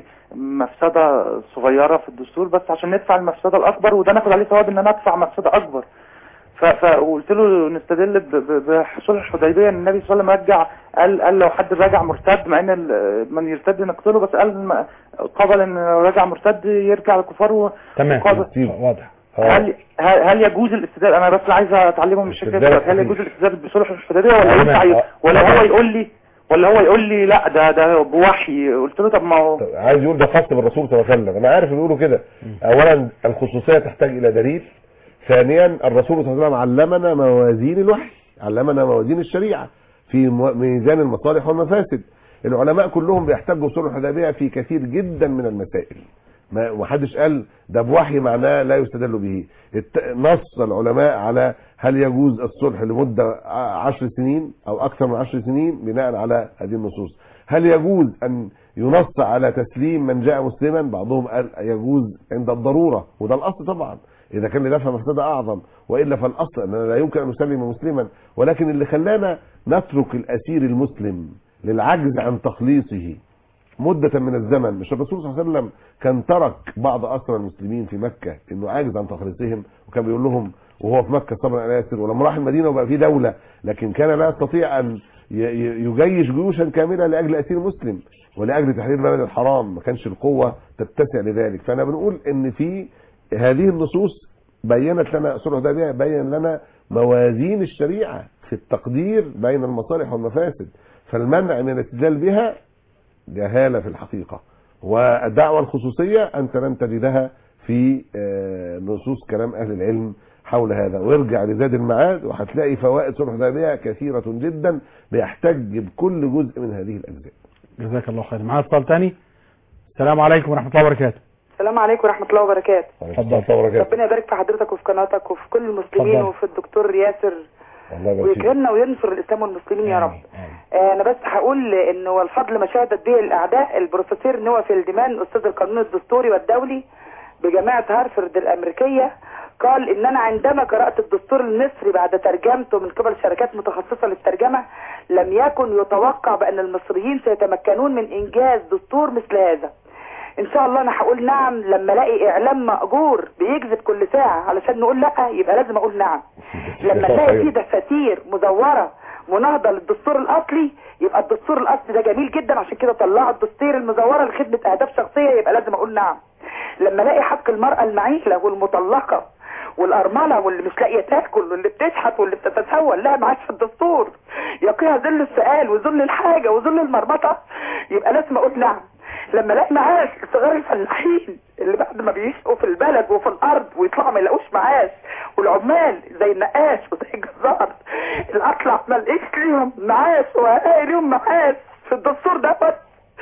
مفسده صغيره في الدستور بس عشان ندفع المفسده الاكبر وده ناخد عليه ثواب ان انا ادفع مفسده اكبر ف- فقلت له نستدل ب- ب- بصلح الحديبيه ان النبي صلى الله عليه وسلم رجع قال قال لو حد راجع مرتد مع ان ال- من يرتد نقتله بس قال ما- قبل ان لو راجع مرتد يرجع الكفار و- تمام وقابل. واضح آه. هل هل هل يجوز الاستدلال انا بس عايز اتعلمه من الشيخ الاستدلال ياسر. هل صحيح. يجوز الاستدلال بصلح الحديبيه ولا تمام. ينفع ي- آه. ولا هو يقول لي ولا هو يقول لي لا ده ده بوحي قلت له طب ما هو طب عايز يقول ده خاص بالرسول صلى الله عليه وسلم انا عارف إنه بيقولوا كده اولا الخصوصيه تحتاج الى دليل ثانيا الرسول صلى الله عليه وسلم علمنا موازين الوحي علمنا موازين الشريعه في مو- ميزان المصالح والمفاسد العلماء كلهم بيحتجوا صلح الحديبيه في كثير جدا من المسائل ما ما حدش قال ده بوحي معناه لا يستدل به الت- نص العلماء على هل يجوز الصلح لمدة ع- عشر سنين او اكثر من عشر سنين بناء على هذه النصوص هل يجوز ان ينص على تسليم من جاء مسلما بعضهم قال يجوز عند الضرورة وده الاصل طبعا اذا كان لدفع مفسدة اعظم والا فالاصل اننا لا يمكن ان نسلم مسلما ولكن اللي خلانا نترك الاسير المسلم للعجز عن تخليصه مدة من الزمن مش الرسول صلى الله عليه وسلم كان ترك بعض أسرى المسلمين في مكة إنه عاجز عن تخليصهم وكان بيقول لهم وهو في مكة صبرا على ياسر ولما راح المدينة وبقى في دولة لكن كان لا يستطيع أن ي- ي- يجيش جيوشا كاملة لأجل أسير مسلم ولأجل تحرير البلد الحرام ما كانش القوة تتسع لذلك فأنا بنقول إن في هذه النصوص بينت لنا صلح الحديبية بين لنا موازين الشريعة في التقدير بين المصالح والمفاسد فالمنع من الاستدلال بها جهالة في الحقيقة والدعوة الخصوصية أنت لن تجدها في آه، نصوص كلام أهل العلم حول هذا وارجع لزاد المعاد وهتلاقي فوائد صلح الحديبية كثيرة جدا بيحتج بكل جزء من هذه الأجزاء جزاك الله خير معنا اتصال تاني السلام عليكم ورحمة الله وبركاته السلام عليكم ورحمة الله وبركاته اتفضل اتفضل ربنا يبارك في حضرتك وفي قناتك وفي كل المسلمين اتفضل. وفي الدكتور ياسر الله يبارك فيك ويكرمنا وينصر الإسلام والمسلمين يا رب آه، أنا بس هقول إنه والفضل ما شهدت به الأعداء البروفيسور نوا فيلدمان أستاذ القانون الدستوري والدولي بجامعة هارفرد الأمريكية قال إن أنا عندما قرأت الدستور المصري بعد ترجمته من قبل شركات متخصصة للترجمة لم يكن يتوقع بأن المصريين سيتمكنون من إنجاز دستور مثل هذا ان شاء الله انا هقول نعم لما الاقي اعلام مأجور بيكذب كل ساعة علشان نقول لا يبقى لازم اقول نعم لما الاقي فيه دساتير مزورة مناهضة للدستور الاصلي يبقى الدستور الاصلي ده جميل جدا عشان كده طلعوا الدستور المزورة لخدمة اهداف شخصية يبقى لازم اقول نعم لما الاقي حق المرأة المعيلة والمطلقة والارمله واللي مش لاقيه تاكل واللي بتشحت واللي بتتسول لها معاش في الدستور يقيها ذل السؤال وذل الحاجه وذل المرمطه يبقى لازم اقول نعم لما الاقي معاش صغار الفلاحين اللي بعد ما بيشقوا في البلد وفي الارض ويطلعوا ما يلاقوش معاش والعمال زي النقاش وزي الجزار اللي اطلع ما لقيش ليهم معاش وهلاقي ليهم معاش في الدستور دوت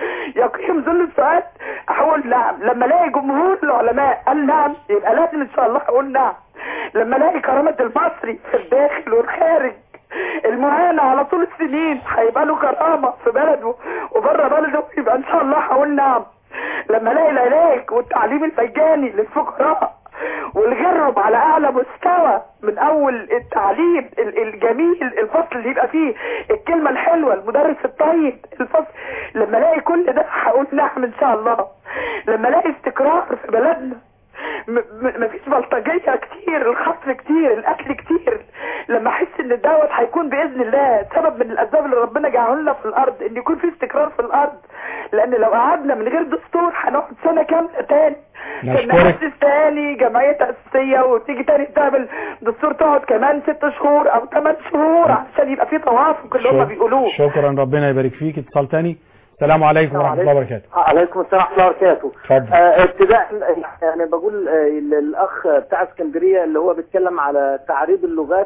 يقيم ذل السؤال اقول نعم لما الاقي جمهور العلماء قال نعم يبقى لازم ان شاء الله اقول نعم لما الاقي كرامة المصري في الداخل والخارج المعاناة على طول السنين هيبقى له كرامة في بلده وبره بلده يبقى ان شاء الله هقول نعم لما الاقي العلاج والتعليم المجاني للفقراء والغرب على اعلى مستوى من اول التعليم ال- الجميل الفصل اللي يبقى فيه الكلمة الحلوة المدرس الطيب الفصل لما الاقي كل ده هقول نعم ان شاء الله لما الاقي استقرار في بلدنا م- م- مفيش بلطجية كتير الخطر كتير القتل كتير لما احس ان دوت هيكون باذن الله سبب من الاسباب اللي ربنا جعله لنا في الارض ان يكون في استقرار في الارض لان لو قعدنا من غير دستور هنقعد سنة كاملة تاني عشان نشكرك. نأسس تاني جمعية تأسيسية وتيجي تاني تعمل دستور تقعد كمان ست شهور او ثمان شهور عشان يبقى في توافق اللي هم شك- بيقولوه شكرا ربنا يبارك فيك اتصال تاني السلام عليكم ورحمة الله وبركاته عليكم السلام ورحمه الله وبركاته اتفضل آه، ابتداء يعني بقول آه، الاخ بتاع اسكندريه اللي هو بيتكلم على تعريب اللغات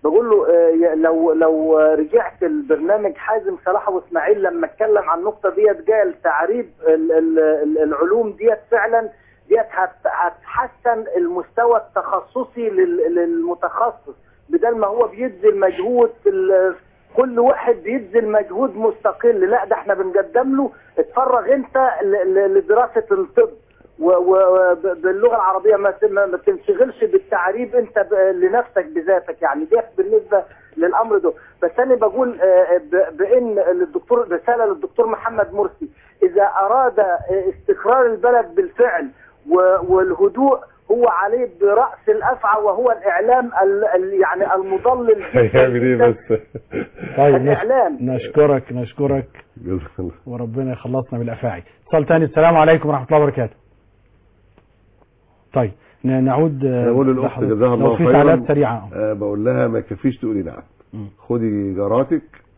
بقول له آه، يا- لو لو رجعت البرنامج حازم صلاح واسماعيل لما اتكلم عن النقطه ديت قال تعريب ال- ال- ال- العلوم ديت فعلا ديت هت- هتحسن المستوى التخصصي لل- للمتخصص بدل ما هو بيبذل مجهود في ال- كل واحد بيبذل مجهود مستقل لا ده احنا بنقدم له اتفرغ انت ل- ل- لدراسه الطب وباللغه العربيه ما ت- ما ما تنشغلش بالتعريب انت ب- لنفسك بذاتك يعني ده بالنسبه للامر ده بس انا بقول آه، ب- بان الدكتور رساله للدكتور محمد مرسي اذا اراد آه، استقرار البلد بالفعل و- والهدوء هو عليه براس الافعى وهو الاعلام ال- ال- يعني المضلل جداً هيعمل ايه جداً. بس طيب نش- الإعلام. نشكرك نشكرك جزاك الله وربنا يخلصنا من الافاعي اتصال تاني السلام عليكم ورحمه الله وبركاته طيم ن- نعود آه، انا بقول للاخت لحضرتك. جزاها لو الله في خيرا تعليقات سريعه آه بقول لها ما يكفيش تقولي نعم مم. خدي جاراتك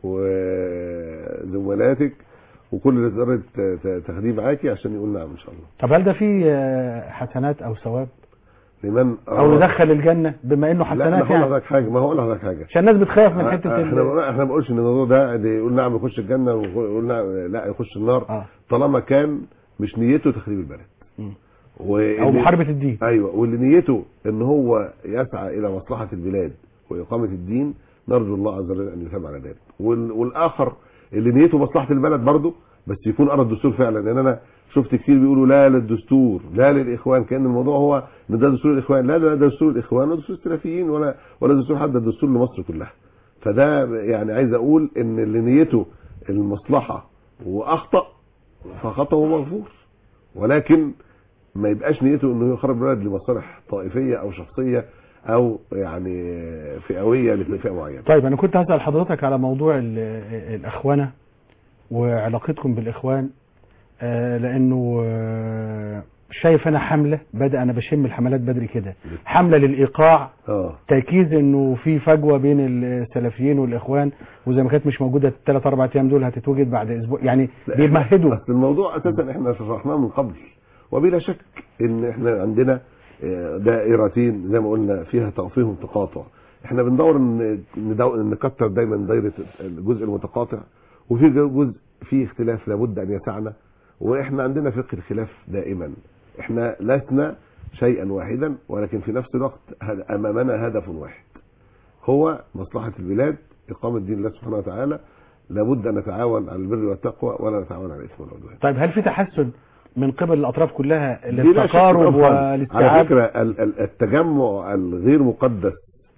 وزملاتك وكل اللي تقدري ت- ت- تاخديه معاكي عشان يقول نعم ان شاء الله طب هل ده فيه آه، حسنات او ثواب لمن او أراد- ندخل الجنه بما انه لا حسنات انا هقول يعني لحضرتك حاجه ما هقول لحضرتك حاجه عشان الناس بتخاف من حته احنا ال- ما- احنا ما بنقولش ان الموضوع ده اللي يقول نعم يخش الجنه ويقول نعم لا يخش النار اه طالما كان مش نيته تخريب البلد مم. واللي- او محاربه الدين ايوه واللي نيته ان هو يسعى الى مصلحه البلاد واقامه الدين نرجو الله عز وجل ان يثاب على ذلك وال- والاخر اللي نيته مصلحه البلد برضه بس يكون قرا الدستور فعلا لان انا شفت كتير بيقولوا لا للدستور لا للاخوان كان الموضوع هو ان ده دستور الاخوان لا ده ده دستور الاخوان ولا دستور السلفيين ولا ولا دستور حد ده دستور لمصر كلها فده يعني عايز اقول ان اللي نيته المصلحه واخطا فخطأه مغفور ولكن ما يبقاش نيته انه يخرب البلد لمصالح طائفيه او شخصيه او يعني فئويه لفئه معينه طيب انا كنت هسال حضرتك على موضوع ال- الاخوانه وعلاقتكم بالاخوان آه، لانه آه، شايف انا حمله بدا انا بشم الحملات بدري كده حمله للايقاع اه تركيز انه في فجوه بين السلفيين والاخوان وزي ما كانت مش موجوده الثلاث اربع ايام دول هتتوجد بعد اسبوع يعني لا، بيمهدوا اصل الموضوع اساسا احنا شرحناه من قبل وبلا شك ان احنا عندنا آه، دائرتين زي ما قلنا فيها فيهم تقاطع احنا بندور ان ندو- إن نكتر دايما دايره الجزء المتقاطع وفي جزء فيه اختلاف لابد ان يسعنا واحنا عندنا فقه الخلاف دائما احنا لسنا شيئا واحدا ولكن في نفس الوقت هد- امامنا هدف واحد هو مصلحه البلاد اقامه دين الله سبحانه وتعالى لابد ان نتعاون على البر والتقوى ولا نتعاون على الاثم والعدوان طيب هل في تحسن من قبل الاطراف كلها بلا شك للتقارب طبعاً. على والاستيعاب فكره ال- ال- التجمع الغير مقدس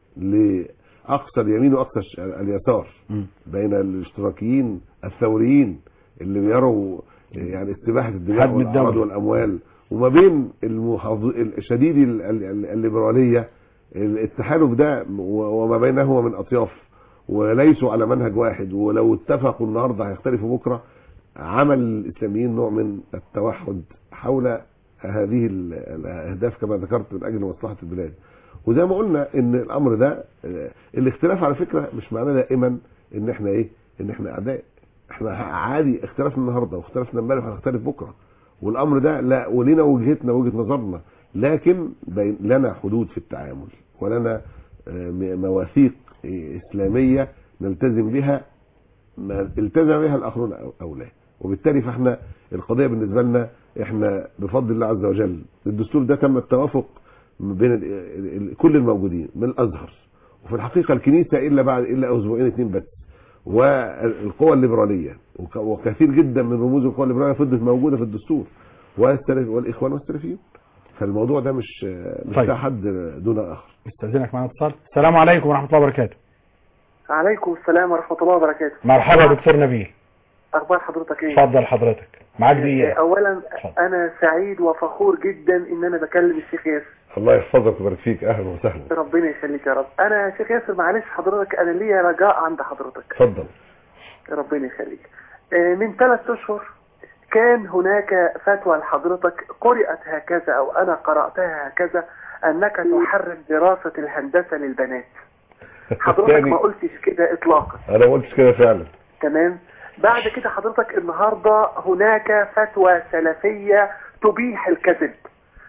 لاقصى اليمين واقصى الش- اليسار مم. بين الاشتراكيين الثوريين اللي بيروا يعني استباحه الدماء هدم والاعراض الدولة. والاموال وما بين المحافظ الشديد ال- ال- ال- الليبراليه التحالف ده و- وما بينهما من اطياف وليسوا على منهج واحد ولو اتفقوا النهارده هيختلفوا بكره عمل الاسلاميين نوع من التوحد حول هذه ال- الاهداف كما ذكرت من اجل مصلحه البلاد وزي ما قلنا ان الامر ده آه، الاختلاف على فكره مش معناه دائما ان احنا ايه ان احنا اعداء احنا عادي اختلفنا النهارده واختلفنا امبارح هنختلف بكره والامر ده لا ولنا وجهتنا وجهه نظرنا لكن بين لنا حدود في التعامل ولنا آه، م- مواثيق آه، اسلاميه نلتزم بها ما التزم بها الاخرون أو- او لا وبالتالي فاحنا القضيه بالنسبه لنا احنا بفضل الله عز وجل الدستور ده تم التوافق بين ال- ال- ال- كل الموجودين من الازهر وفي الحقيقه الكنيسه الا بعد الا اسبوعين اثنين بس والقوى الليبراليه وك- وكثير جدا من رموز القوى الليبراليه فضلت موجوده في الدستور والسلف والاخوان والسلفيون فالموضوع ده مش مش طيب. بتاع حد دون اخر استاذنك معنا اتصال السلام عليكم ورحمه الله وبركاته عليكم السلام ورحمة الله وبركاته مرحبا يا دكتور نبيل أخبار حضرتك إيه؟ اتفضل حضرتك معاك دقيقه أولا اتفضل. أنا سعيد وفخور جدا إن أنا بكلم الشيخ ياسر الله يحفظك ويبارك فيك اهلا وسهلا ربنا يخليك يا رب أنا يا شيخ ياسر معلش حضرتك أنا ليا رجاء عند حضرتك اتفضل ربنا يخليك آه، من ثلاث أشهر كان هناك فتوى لحضرتك قرأت هكذا أو أنا قرأتها هكذا أنك تحرم دراسة الهندسة للبنات حضرتك تاني. ما قلتش كده إطلاقا انا ما قلتش كده فعلا تمام بعد كده حضرتك النهاردة هناك فتوى سلفية تبيح الكذب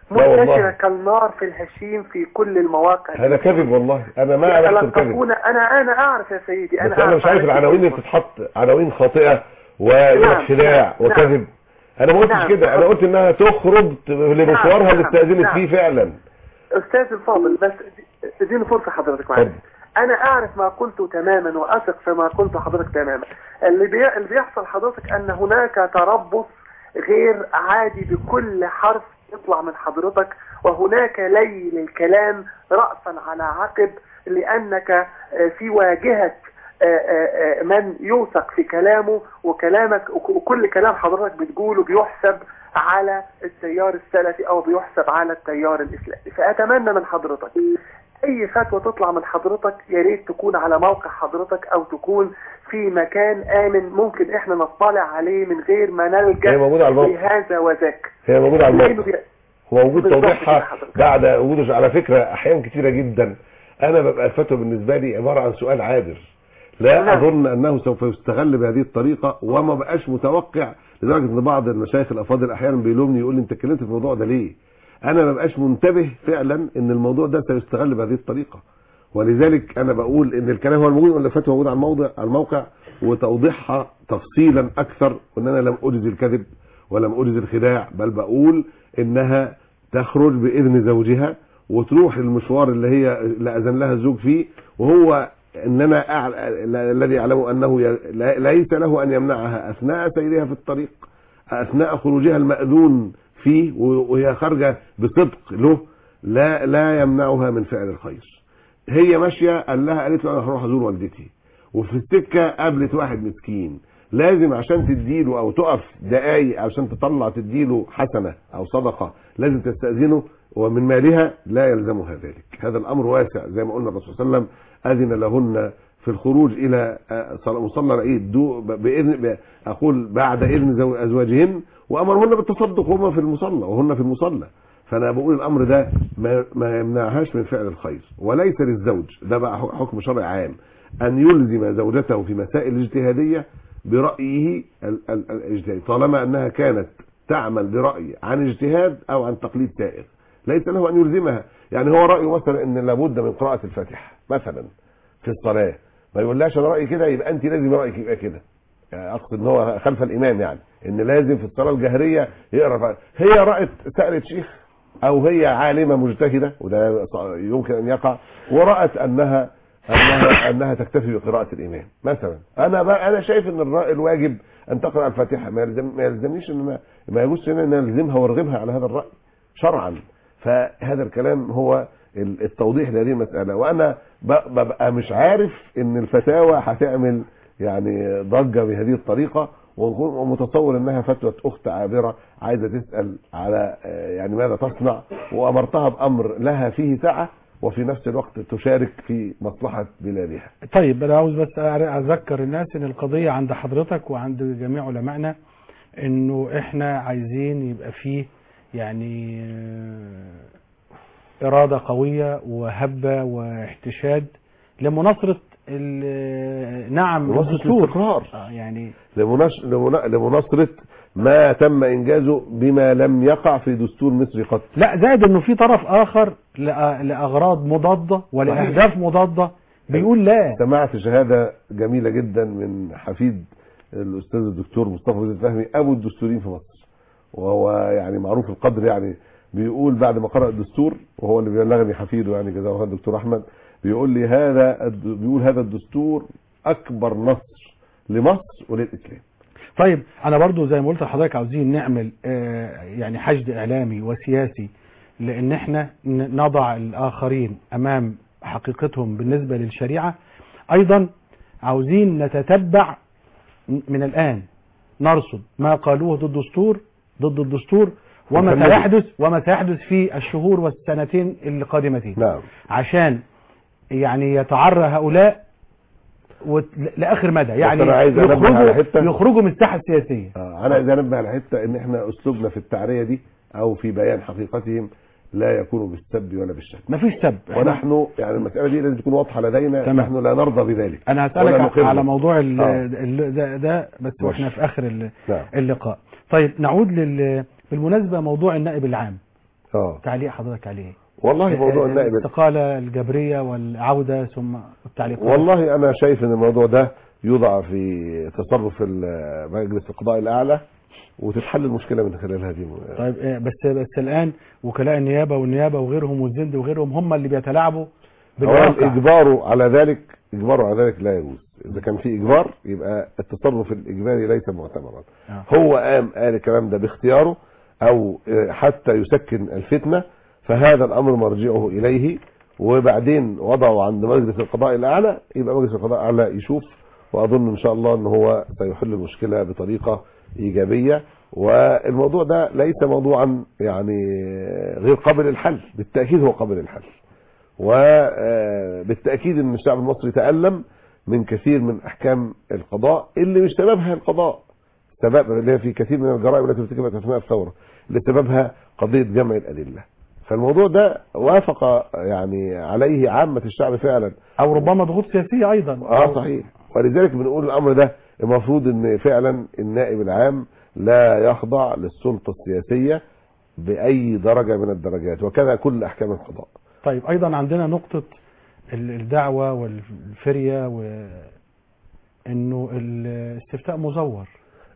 لا والله. منتشرة كالنار في الهشيم في كل المواقع هذا كذب والله انا ما اعرف الكذب يتلقفون انا انا اعرف يا سيدي انا بس انا مش عارف أعرف العناوين اللي بتتحط عناوين خاطئه ويقول لك نعم، خداع نعم، وكذب انا ما قلتش نعم. كده انا قلت انها تخرج لمشوارها اللي نعم، استاذنت نعم. فيه فعلا استاذ الفاضل بس اديني فرصه حضرتك معايا اتفضل. انا اعرف ما قلته تماما واثق فيما قلت حضرتك تماما اللي, بي... اللي بيحصل حضرتك ان هناك تربص غير عادي بكل حرف يطلع من حضرتك وهناك لي للكلام رأسا على عقب لأنك آه، في واجهة آه، آه، آه، من يوثق في كلامه وكلامك وك- وكل كلام حضرتك بتقوله بيحسب على التيار السلفي او بيحسب على التيار الاسلامي فاتمنى من حضرتك اي فتوى تطلع من حضرتك يا ريت تكون على موقع حضرتك او تكون في مكان امن ممكن احنا نطلع عليه من غير ما نلجا هي موجودة على الموقع. لهذا وذاك هي موجوده على لأنه الموقع بي- هو وجود بالظبط توضيحها كده حضرتك. بعد وجوده على فكره احيان كثيره جدا انا ببقى الفتوى بالنسبه لي عباره عن سؤال عابر لا نعم. اظن انه سوف يستغل بهذه الطريقه وما بقاش متوقع لدرجه ان بعض المشايخ الافاضل احيانا بيلومني يقول لي انت اتكلمت في الموضوع ده ليه انا ما بقاش منتبه فعلا ان الموضوع ده سيستغل بهذه الطريقه ولذلك انا بقول ان الكلام هو الموجود ولا الفتوى موجوده على الموضع على الموقع وتوضيحها تفصيلا اكثر وان انا لم اجز الكذب ولم اجز الخداع بل بقول انها تخرج باذن زوجها وتروح المشوار اللي هي اللي اذن لها الزوج فيه وهو انما أعل... الذي اعلم انه ي... لا- ليس له ان يمنعها اثناء سيرها في الطريق اثناء خروجها الماذون فيه وهي خارجه بصدق له لا لا يمنعها من فعل الخير هي ماشيه قال لها قالت له انا هروح ازور والدتي وفي السكه قابلت واحد مسكين لازم عشان تديله او تقف دقايق عشان تطلع تديله حسنه او صدقه لازم تستاذنه ومن مالها لا يلزمها ذلك هذا الامر واسع زي ما قلنا الرسول صلى الله عليه وسلم اذن لهن في الخروج الى آه، صلاة- مصلى العيد دو باذن ب- اقول بعد اذن زو- ازواجهن وامرهن بالتصدق وهما في المصلى وهن في المصلى فانا بقول الامر ده ما, ما يمنعهاش من فعل الخير وليس للزوج ده بقى حكم شرعي عام ان يلزم زوجته في مسائل اجتهاديه برايه ال- ال- الاجتهادي طالما انها كانت تعمل براي عن اجتهاد او عن تقليد سائر ليس له ان يلزمها يعني هو رايه مثلا ان لابد من قراءه الفاتحه مثلا في الصلاه ما يقولهاش انا رايي كده يبقى انت لازم رايك يبقى كده يعني اقصد ان هو خلف الامام يعني ان لازم في الصلاه الجهريه يقرا فاتحة. هي رأت سالت شيخ او هي عالمه مجتهده وده يمكن ان يقع ورأت انها انها انها تكتفي بقراءه الامام مثلا انا بقى انا شايف ان الر- الواجب ان تقرا الفاتحه ما يلزم ما يلزمنيش ان ما, ما يجوز ان انا الزمها وارغمها على هذا الراي شرعا فهذا الكلام هو ال- التوضيح لهذه المساله وانا ب- ببقى مش عارف ان الفتاوى هتعمل يعني ضجه بهذه الطريقه ونكون متصور انها فتوى اخت عابره عايزه تسال على آه، يعني ماذا تصنع وامرتها بامر لها فيه سعه وفي نفس الوقت تشارك في مصلحه بلادها طيب انا عاوز بس اذكر الناس ان القضيه عند حضرتك وعند جميع علمائنا انه احنا عايزين يبقى فيه يعني آه، اراده قويه وهبه واحتشاد لمناصره ال- نعم مناصرة الدستور الاستقرار. آه، يعني لمناش- لمنا- لمناصره ما تم انجازه بما لم يقع في دستور مصر قط لا زائد انه في طرف اخر لأ- لاغراض مضاده ولاهداف مضاده بيقول لا سمعت شهاده جميله جدا من حفيد الاستاذ الدكتور مصطفى زيد فهمي ابو الدستوريين في مصر وهو يعني معروف القدر يعني بيقول بعد ما قرأ الدستور وهو اللي بيبلغني حفيده يعني جزاه الله خير الدكتور احمد بيقول لي هذا الد- بيقول هذا الدستور اكبر نصر لمصر وللاسلام طيب انا برضو زي ما قلت لحضرتك عاوزين نعمل آه، يعني حشد اعلامي وسياسي لان احنا ن- نضع الاخرين امام حقيقتهم بالنسبة للشريعة ايضا عاوزين نتتبع م- من الان نرصد ما قالوه ضد الدستور ضد الدستور وما ونكمله. سيحدث وما سيحدث في الشهور والسنتين القادمتين نعم عشان يعني يتعرى هؤلاء وت- لاخر مدى يعني أنا عايز أنبه على يخرجوا حتة. يخرجوا من الساحه السياسيه آه، انا عايز انبه على حته ان احنا اسلوبنا في التعريه دي او في بيان حقيقتهم لا يكون بالسب ولا بالشتم مفيش سب إحنا- ونحن يعني المساله دي لازم تكون واضحه لدينا تمام. نحن لا نرضى بذلك انا ولا هسالك نقر. على موضوع ال آه. ال ده, ده بس ماشي. واحنا في اخر ال- نعم. اللقاء طيب نعود لل بالمناسبه موضوع النائب العام اه تعليق حضرتك عليه والله موضوع النائب الاستقالة الجبرية والعودة ثم التعليقات والله انا شايف ان الموضوع ده يوضع في تصرف ال- مجلس القضاء الاعلى وتتحل المشكله من خلال هذه الم- طيب آه، بس بس الآن وكلاء النيابة والنيابة وغيرهم والزند وغيرهم هم اللي بيتلاعبوا اولا بالواقع اجباره على ذلك اجباره على ذلك لا يجوز اذا كان في اجبار يبقى التصرف الاجباري ليس معتبرا آه. هو قام قال الكلام ده باختياره او آه، حتى يسكن الفتنه فهذا الامر مرجعه اليه وبعدين وضعه عند مجلس القضاء الاعلى يبقى مجلس القضاء الاعلى يشوف واظن ان شاء الله ان هو سيحل المشكله بطريقه ايجابيه والموضوع ده ليس موضوعا يعني غير قابل للحل بالتاكيد هو قابل للحل وبالتاكيد ان الشعب المصري تالم من كثير من احكام القضاء اللي مش سببها القضاء سبب اللي هي في كثير من الجرائم التي ارتكبت اثناء الثوره اللي سببها قضيه جمع الادله فالموضوع ده وافق يعني عليه عامه الشعب فعلا أو ربما ضغوط سياسية أيضا اه صحيح ولذلك بنقول الامر ده المفروض ان فعلا النائب العام لا يخضع للسلطه السياسيه باي درجه من الدرجات وكذا كل احكام القضاء طيب أيضا عندنا نقطة ال- الدعوة والفرية وإنه الاستفتاء مزور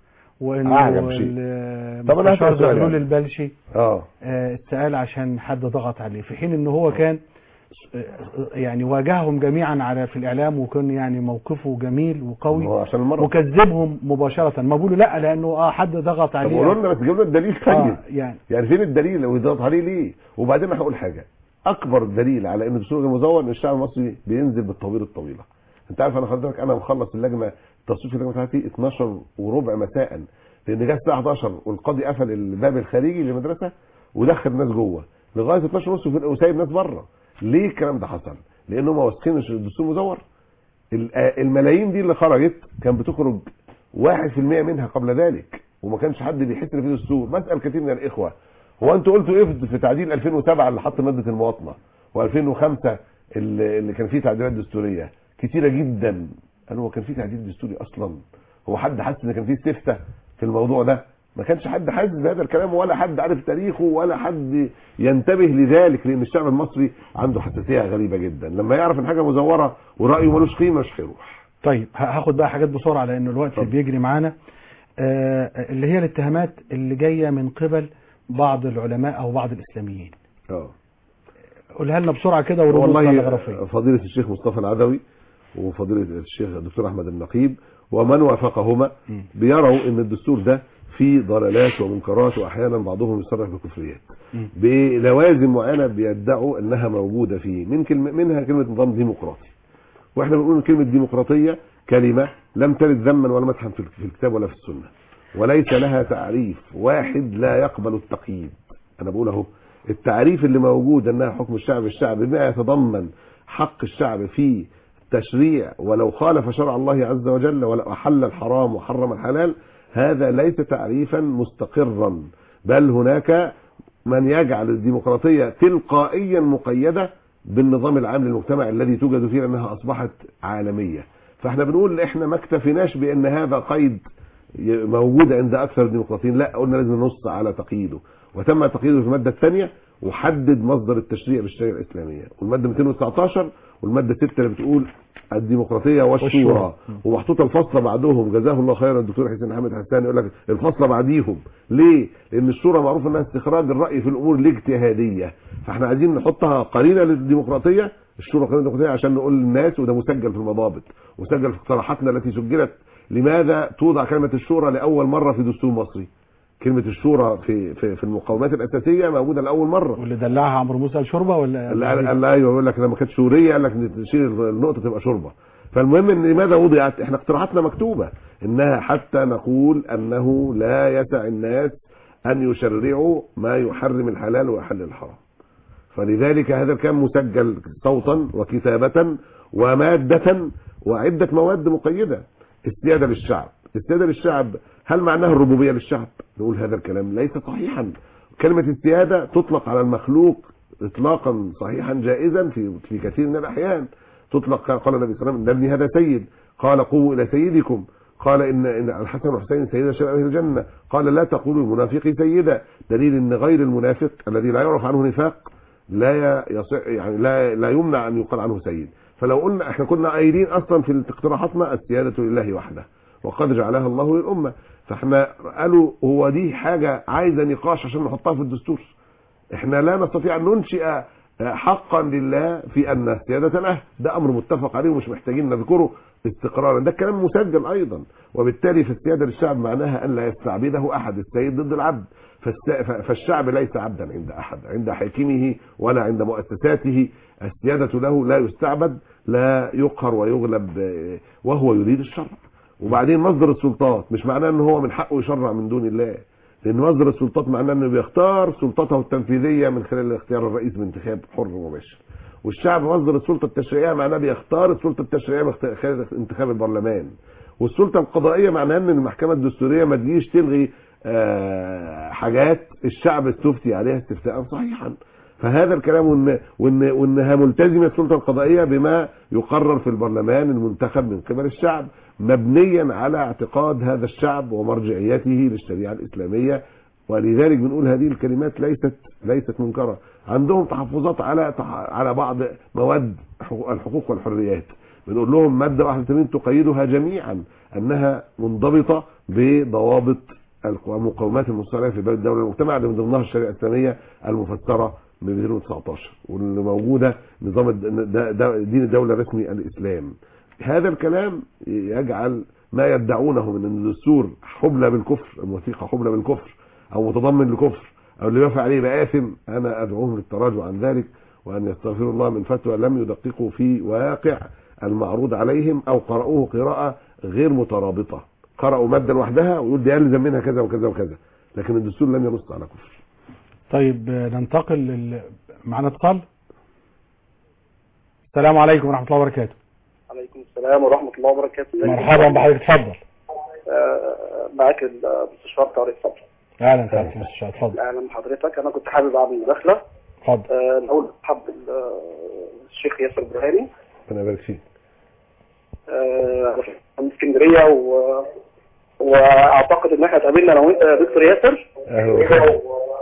وإنه أعجب شيء. ال- طب أنا مستشار هسأل سؤال زغلول يعني. البلشي اه آه، اتسأل عشان حد ضغط عليه في حين إنه هو كان آه، يعني واجههم جميعا على في الإعلام وكان يعني موقفه جميل وقوي هو عشان المرض وكذبهم مباشرة ما بيقولوا لا لأنه اه حد ضغط طب عليه قولوا لنا بس جيبوا لنا الدليل طيب آه يعني يعني فين الدليل لو يضغط عليه ليه وبعدين انا هقول حاجه اكبر دليل على ان الدستور غير مزور ان الشعب المصري بينزل بالطوابير الطويله انت عارف انا حضرتك انا مخلص اللجنه التصويت في اللجنه بتاعتي 12 وربع مساء لان جه الساعه 11 والقاضي قفل الباب الخارجي للمدرسه ودخل الناس جوه لغايه 12 ونص وسايب ناس بره ليه الكلام ده حصل لانهم واثقين ان الدستور مزور ال- آه، الملايين دي اللي خرجت كان بتخرج 1% منها قبل ذلك وما كانش حد بيحس ان في دستور بسال كثير من الاخوه هو انتوا قلتوا ايه في- في تعديل 2007 اللي حط ماده المواطنه و2005 اللي اللي كان فيه تعديلات دستوريه كتيره جدا قالوا هو كان فيه تعديل دستوري اصلا هو حد حس ان كان فيه استفتاء في الموضوع ده ما كانش حد حاسس بهذا الكلام ولا حد عارف تاريخه ولا حد ينتبه لذلك لان الشعب المصري عنده حساسيه غريبه جدا لما يعرف ان حاجه مزوره ورايه ملوش قيمه مش هيروح طيب ه- هاخد بقى حاجات بسرعة لأن الوقت اتفضل. بيجري معانا آه، اللي هي الاتهامات اللي جاية من قبل بعض العلماء أو بعض الإسلاميين اه قولها لنا بسرعة كده وردود والله تلغرافية فضيلة الشيخ مصطفى العدوي وفضيلة الشيخ الدكتور أحمد النقيب ومن وافقهما مم. بيروا ان الدستور ده فيه ضلالات ومنكرات واحيانا بعضهم يصرح بكفريات مم. بلوازم معينه بيدعوا انها موجوده فيه من كلمه منها كلمه نظام ديمقراطي واحنا بنقول ان كلمه ديمقراطيه كلمه لم ترد ذما ولا مدحا في في الكتاب ولا في السنه وليس لها تعريف واحد لا يقبل التقييد انا بقول اهو التعريف اللي موجود انها حكم الشعب الشعب بما يتضمن حق الشعب في تشريع ولو خالف شرع الله عز وجل ولو أحل الحرام وحرم الحلال هذا ليس تعريفا مستقرا بل هناك من يجعل الديمقراطية تلقائيا مقيدة بالنظام العام للمجتمع الذي توجد فيه لأنها أصبحت عالمية فاحنا بنقول احنا ما اكتفيناش بأن هذا قيد موجود عند أكثر الديمقراطيين لا قلنا لازم نص على تقييده وتم تقييده في المادة الثانية وحدد مصدر التشريع بالشريعة الإسلامية والمادة 219 والمادة 6 اللي بتقول الديمقراطية والشورى والشورى. ومحطوطة الفصل بعدهم جزاه الله خيرا الدكتور حسين حامد حسان يقول لك الفصل بعديهم ليه؟ لأن الشورى معروف انها استخراج الرأي في الأمور الاجتهادية فاحنا عايزين نحطها قرينة للديمقراطية الشورى قرينة للديمقراطية عشان نقول للناس وده مسجل في المضابط مسجل في اقتراحاتنا التي سجلت لماذا توضع كلمة الشورى لأول مرة في دستور مصري كلمة الشورى في في, في المقومات الأساسية موجودة لأول مرة واللي دلعها عمرو موسى الشوربة ولا اللي قال قال ايوه يقول لك لما كانت سوريه قال لك نشيل النقطه تبقى شوربه فالمهم ان لماذا وضعت احنا اقتراحاتنا مكتوبه انها حتى نقول انه لا يسع الناس ان يشرعوا ما يحرم الحلال ويحل الحرام فلذلك هذا كان مسجل صوتا وكتابه وماده وعده مواد مقيده السياده للشعب السياده للشعب هل معناها الربوبيه للشعب نقول هذا الكلام ليس صحيحا كلمه السياده تطلق على المخلوق اطلاقا صحيحا جائزا في في كثير من الاحيان تطلق قال النبي صلى الله عليه وسلم ان ابني هذا سيد قال قوموا الى سيدكم قال إن, إن الحسن والحسين سيدا شباب أهل الجنة قال لا تقولوا المنافق سيدا دليل أن غير المنافق الذي لا يعرف عنه نفاق لا يصح يعني لا لا يمنع أن يقال عنه سيد فلو قلنا احنا كنا قايلين أصلا في اقتراحاتنا السيادة لله وحده وقد جعلها الله للأمة فاحنا قالوا هو دي حاجة عايزة نقاش عشان نحطها في الدستور احنا لا نستطيع ان ننشئ حقا لله في ان السيادة له ده امر متفق عليه ومش محتاجين نذكره استقرارا ده كلام مسجل ايضا وبالتالي فالسيادة للشعب معناها ان لا يستعبده احد السيد ضد العبد فالس- ف- فالشعب ليس عبدا عند احد عند حاكمه ولا عند مؤسساته السيادة له لا يستعبد لا يقهر ويغلب آه، وهو يريد الشرع وبعدين مصدر السلطات مش معناه ان هو من حقه يشرع من دون الله لان مصدر السلطات معناه انه بيختار سلطته التنفيذيه من خلال اختيار الرئيس بانتخاب حر ومباشر والشعب مصدر السلطه التشريعيه معناه بيختار السلطه التشريعيه من خلال انتخاب البرلمان والسلطه القضائيه معناها ان المحكمه الدستوريه ما تجيش تلغي آه، حاجات الشعب استفتي عليها استفتاء صحيحا فهذا الكلام وإن وإن وإنها ملتزمة السلطة القضائية بما يقرر في البرلمان المنتخب من قبل الشعب مبنيا على اعتقاد هذا الشعب ومرجعيته للشريعة الإسلامية ولذلك بنقول هذه الكلمات ليست ليست منكرة عندهم تحفظات على على بعض مواد حقوق- الحقوق والحريات بنقول لهم مادة 81 تقيدها جميعا أنها منضبطة بضوابط المقومات المصطلحة في بلد الدولة والمجتمع اللي من ضمنها الشريعة الإسلامية المفسرة ب 219 واللي موجودة نظام الد- د- د- دين الدولة الرسمي الإسلام هذا الكلام يجعل ما يدعونه من ان الدستور حبلى بالكفر الوثيقة حبلى بالكفر او متضمن لكفر او اللي يوافق عليه يبقى آثم انا ادعوهم للتراجع عن ذلك وان يستغفروا الله من فتوى لم يدققوا في واقع المعروض عليهم او قرأوه قراءة غير مترابطة قرأوا مادة لوحدها ويقول دي يلزم منها كذا وكذا وكذا لكن الدستور لم ينص على كفر طيب آه، ننتقل لل... معنا اتصال السلام عليكم ورحمة الله وبركاته عليكم السلام ورحمة الله وبركاته مرحبا بحضرتك اتفضل آه، معاك المستشار طارق صبري اهلا سعادة المستشار اتفضل اهلا بحضرتك انا كنت حابب اعمل مداخلة اتفضل آه، الاول حب الشيخ ياسر برهاني ربنا يبارك فيك آه، من اسكندرية و... واعتقد ان احنا اتقابلنا انا وانت يا دكتور ياسر اهلا وسهلا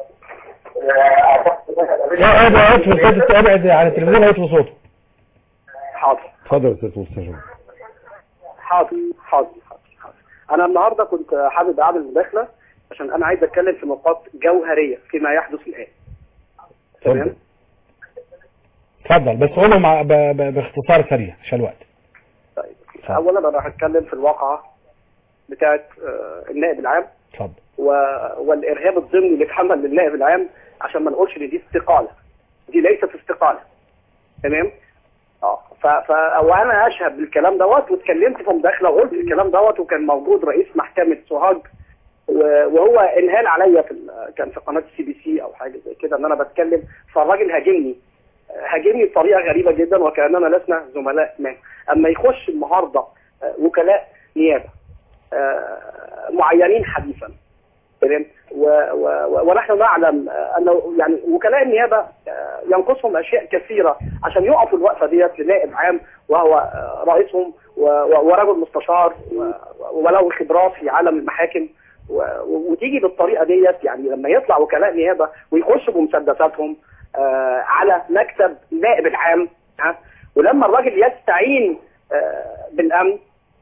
لا ابعد اطفي صوت ابعد عن التلفزيون واطفي صوته حاضر اتفضل يا استاذ مستشار حاضر حاضر حاضر حاضر انا النهارده كنت حابب اعمل مداخلة عشان انا عايز اتكلم في نقاط جوهرية فيما يحدث الان اتفضل اتفضل بس قوله مع... ب... ب... باختصار سريع عشان الوقت طيب اولا انا هتكلم في الواقعة بتاعت آه، النائب العام اتفضل و... والارهاب الضمني اللي اتحمل للنائب العام عشان ما نقولش ان دي استقالة دي ليست استقالة تمام اه ف... ف... وانا اشهد بالكلام دوت واتكلمت في مداخله وقلت الكلام دوت وكان موجود رئيس محكمة سوهاج و- وهو انهال عليا في ال- كان في قناه السي بي سي او حاجه زي كده ان انا بتكلم فالراجل هاجمني هاجمني بطريقه غريبه جدا وكاننا لسنا زملاء ما اما يخش النهارده آه، وكلاء نيابه آه، معينين حديثا تمام و- و- و- ونحن نعلم آه، انه يعني وكلاء النيابه آه، ينقصهم اشياء كثيره عشان يقفوا الوقفه ديت لنائب عام وهو آه، رئيسهم و- و- ورجل مستشار و- وله خبرات في عالم المحاكم و- و- وتيجي بالطريقه ديت يعني لما يطلع وكلاء نيابه ويخشوا بمسدساتهم آه، على مكتب نائب العام ها ولما الراجل يستعين آه، بالامن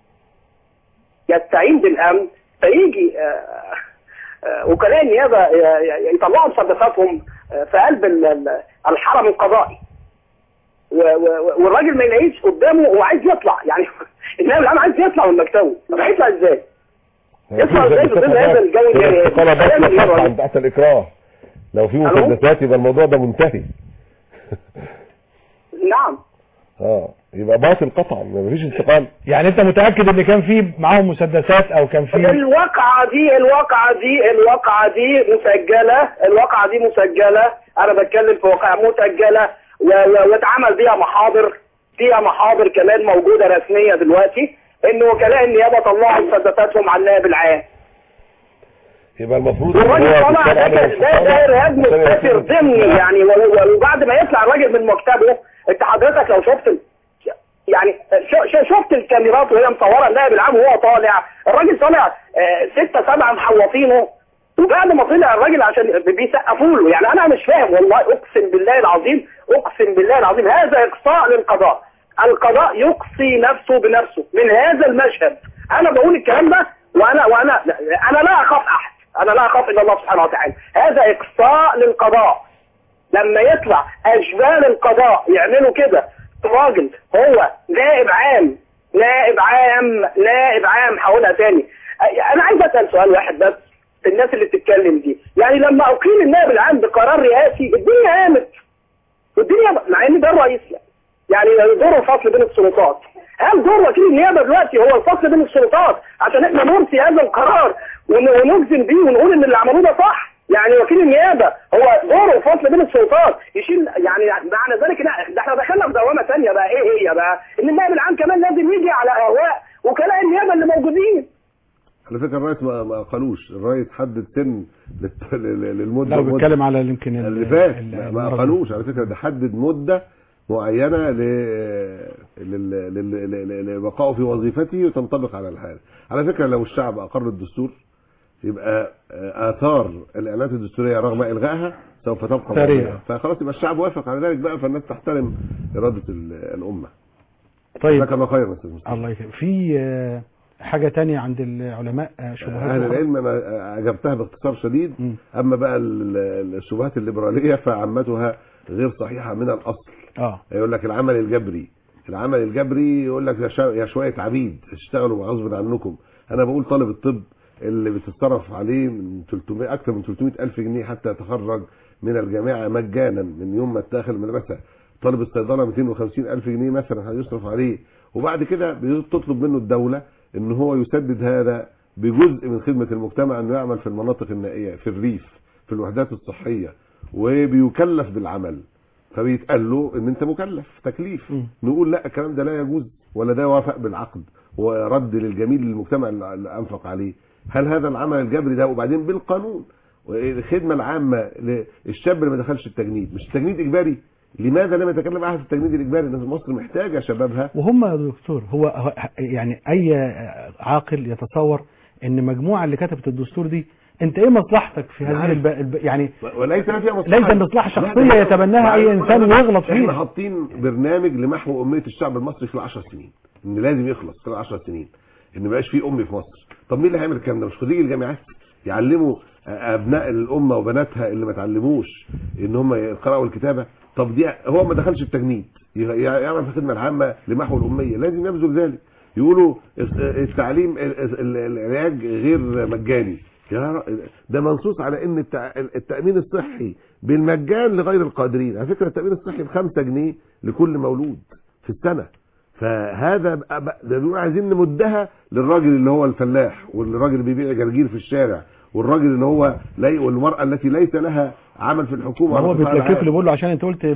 يستعين بالامن فيجي آه، آه، وكلاء النيابه ي- ي- يطلعوا مسدساتهم آه، في قلب ال- ال- الحرم القضائي و- و- والراجل ما يلاقيش قدامه وعايز يطلع يعني النائب العام عايز يطلع من مكتبه طب هيطلع ازاي؟ يطلع ازاي في ظل هذا الجو الناري؟ الاستقالة هيعمل بطلة إيه قطعا الراجل؟ تحت الإكراه لو في ألو؟ مسدسات يبقى الموضوع ده منتهي نعم اه يبقى باطل قطعا مفيش استقالة يعني انت متأكد ان كان في معاهم مسدسات او كان في الواقعة دي الواقعة دي الواقعة دي مسجلة الواقعة دي مسجلة انا بتكلم في واقعة مسجلة و- و- واتعمل بيها محاضر فيها محاضر كمان موجودة رسمية دلوقتي ان وكلاء النيابة طلعوا مسدساتهم على النائب العام يبقى المفروض إن والراجل هو طلع بيشتغل ده على ده ده ارهاب عشان مستتر يكون- ضمني يعني و- و- وبعد ما يطلع الراجل من مكتبه انت حضرتك لو شفت ال- يعني شو- شو- شفت الكاميرات وهي مصوره النائب العام وهو طالع الراجل طالع آه، ستة سبعة محوطينه وبعد ما طلع الراجل عشان بيسقفوا له يعني انا مش فاهم والله اقسم بالله العظيم اقسم بالله العظيم هذا اقصاء للقضاء القضاء يقصي نفسه بنفسه من هذا المشهد انا بقول الكلام ده وانا وانا انا لا اخاف احد انا لا اخاف الا الله سبحانه وتعالى هذا اقصاء للقضاء لما يطلع اشبال القضاء يعملوا كده راجل هو نائب عام نائب عام نائب عام هقولها تاني انا عايز اسال سؤال واحد بس الناس اللي بتتكلم دي يعني لما اقيم النائب العام بقرار رئاسي الدنيا قامت والدنيا مع ان ده الرئيس يعني دور الفصل بين السلطات هل دور وكيل النيابه دلوقتي هو الفصل بين السلطات عشان احنا نرسي هذا القرار ون- ونجزم بيه ونقول ان اللي عملوه ده صح يعني وكيل النيابه هو دوره الفصل بين السلطات يشيل يعني معنى ذلك لا ده احنا دخلنا في دوامه ثانيه بقى ايه هي بقى ان النائب العام كمان لازم يجي على اهواء وكلاء النيابه اللي موجودين على فكره الرئيس ما ما قالوش الرئيس حدد سن للت- لل- للمده لو مدة. بيتكلم على يمكن ال- اللي فات ال- ما- ما المرض. قالوش على فكره ده حدد مده معينه ل لل- لل- لل- لبقائه في وظيفته وتنطبق على الحال على فكره لو الشعب اقر الدستور يبقى آه، اثار الاعلانات الدستوريه رغم الغائها سوف تبقى سريع. موجودة. فخلاص يبقى الشعب وافق على ذلك بقى فالناس تحترم اراده ال- الامه طيب جزاك الله خير يا استاذ مصطفى. الله يكرمك في آه، حاجة تانية عند العلماء آه، شبهات اهل أخرى؟ العلم انا اجبتها باختصار شديد مم. اما بقى ال- ال- الشبهات الليبراليه فعمتها غير صحيحه من الاصل اه يقول لك العمل الجبري العمل الجبري يقول لك يا شا- يا شويه عبيد اشتغلوا غصب عنكم انا بقول طالب الطب اللي بتتصرف عليه من 300 اكثر من 300 الف جنيه حتى يتخرج من الجامعه مجانا من يوم ما داخل المدرسه طالب الصيدله 250 الف جنيه مثلا هيصرف عليه وبعد كده بتطلب منه الدوله ان هو يسدد هذا بجزء من خدمه المجتمع انه يعمل في المناطق النائيه في الريف في الوحدات الصحيه وبيكلف بالعمل فبيتقال له ان انت مكلف تكليف م. نقول لا الكلام ده لا يجوز ولا ده وافق بالعقد ورد للجميل للمجتمع اللي اللي انفق عليه هل هذا العمل الجبري ده وبعدين بالقانون الخدمه العامه للشاب اللي ما دخلش التجنيد مش التجنيد اجباري لماذا لم يتكلم احد في التجنيد الاجباري الناس مصر محتاجه شبابها وهم يا دكتور هو هو- يعني اي عاقل يتصور ان مجموعة اللي كتبت الدستور دي انت ايه مصلحتك في هذه عارف. الب... الب... يعني وليس فيها مصلحه ليس مصلحة لا، شخصية ده- يتبناها اي انسان ويغلط احنا فيها حاطين برنامج لمحو اميه الشعب المصري في العشر سنين ان لازم يخلص في العشر سنين ان ما يبقاش فيه امي في مصر طب مين اللي هيعمل الكلام ده مش خريج الجامعات يعلموا ابناء الامه وبناتها اللي ما اتعلموش ان هم يقراوا الكتابه طب دي هو ما دخلش التجنيد ي- يعمل في الخدمه العامه لمحو الاميه لازم يبذل ذلك يقولوا التعليم ال- ال- العلاج غير مجاني يا ر- ده منصوص على ان التع- التامين الصحي بالمجان لغير القادرين على فكره التامين الصحي بخمسة جنيه لكل مولود في السنه فهذا بقى بقى- ده بيقولوا عايزين نمدها للراجل اللي هو الفلاح والراجل اللي بيبيع جرجير في الشارع والراجل اللي هو لي والمراه التي ليس لها عمل في الحكومه ما هو ولا في بيتلكك العالم. له بيقول له عشان انت قلت م-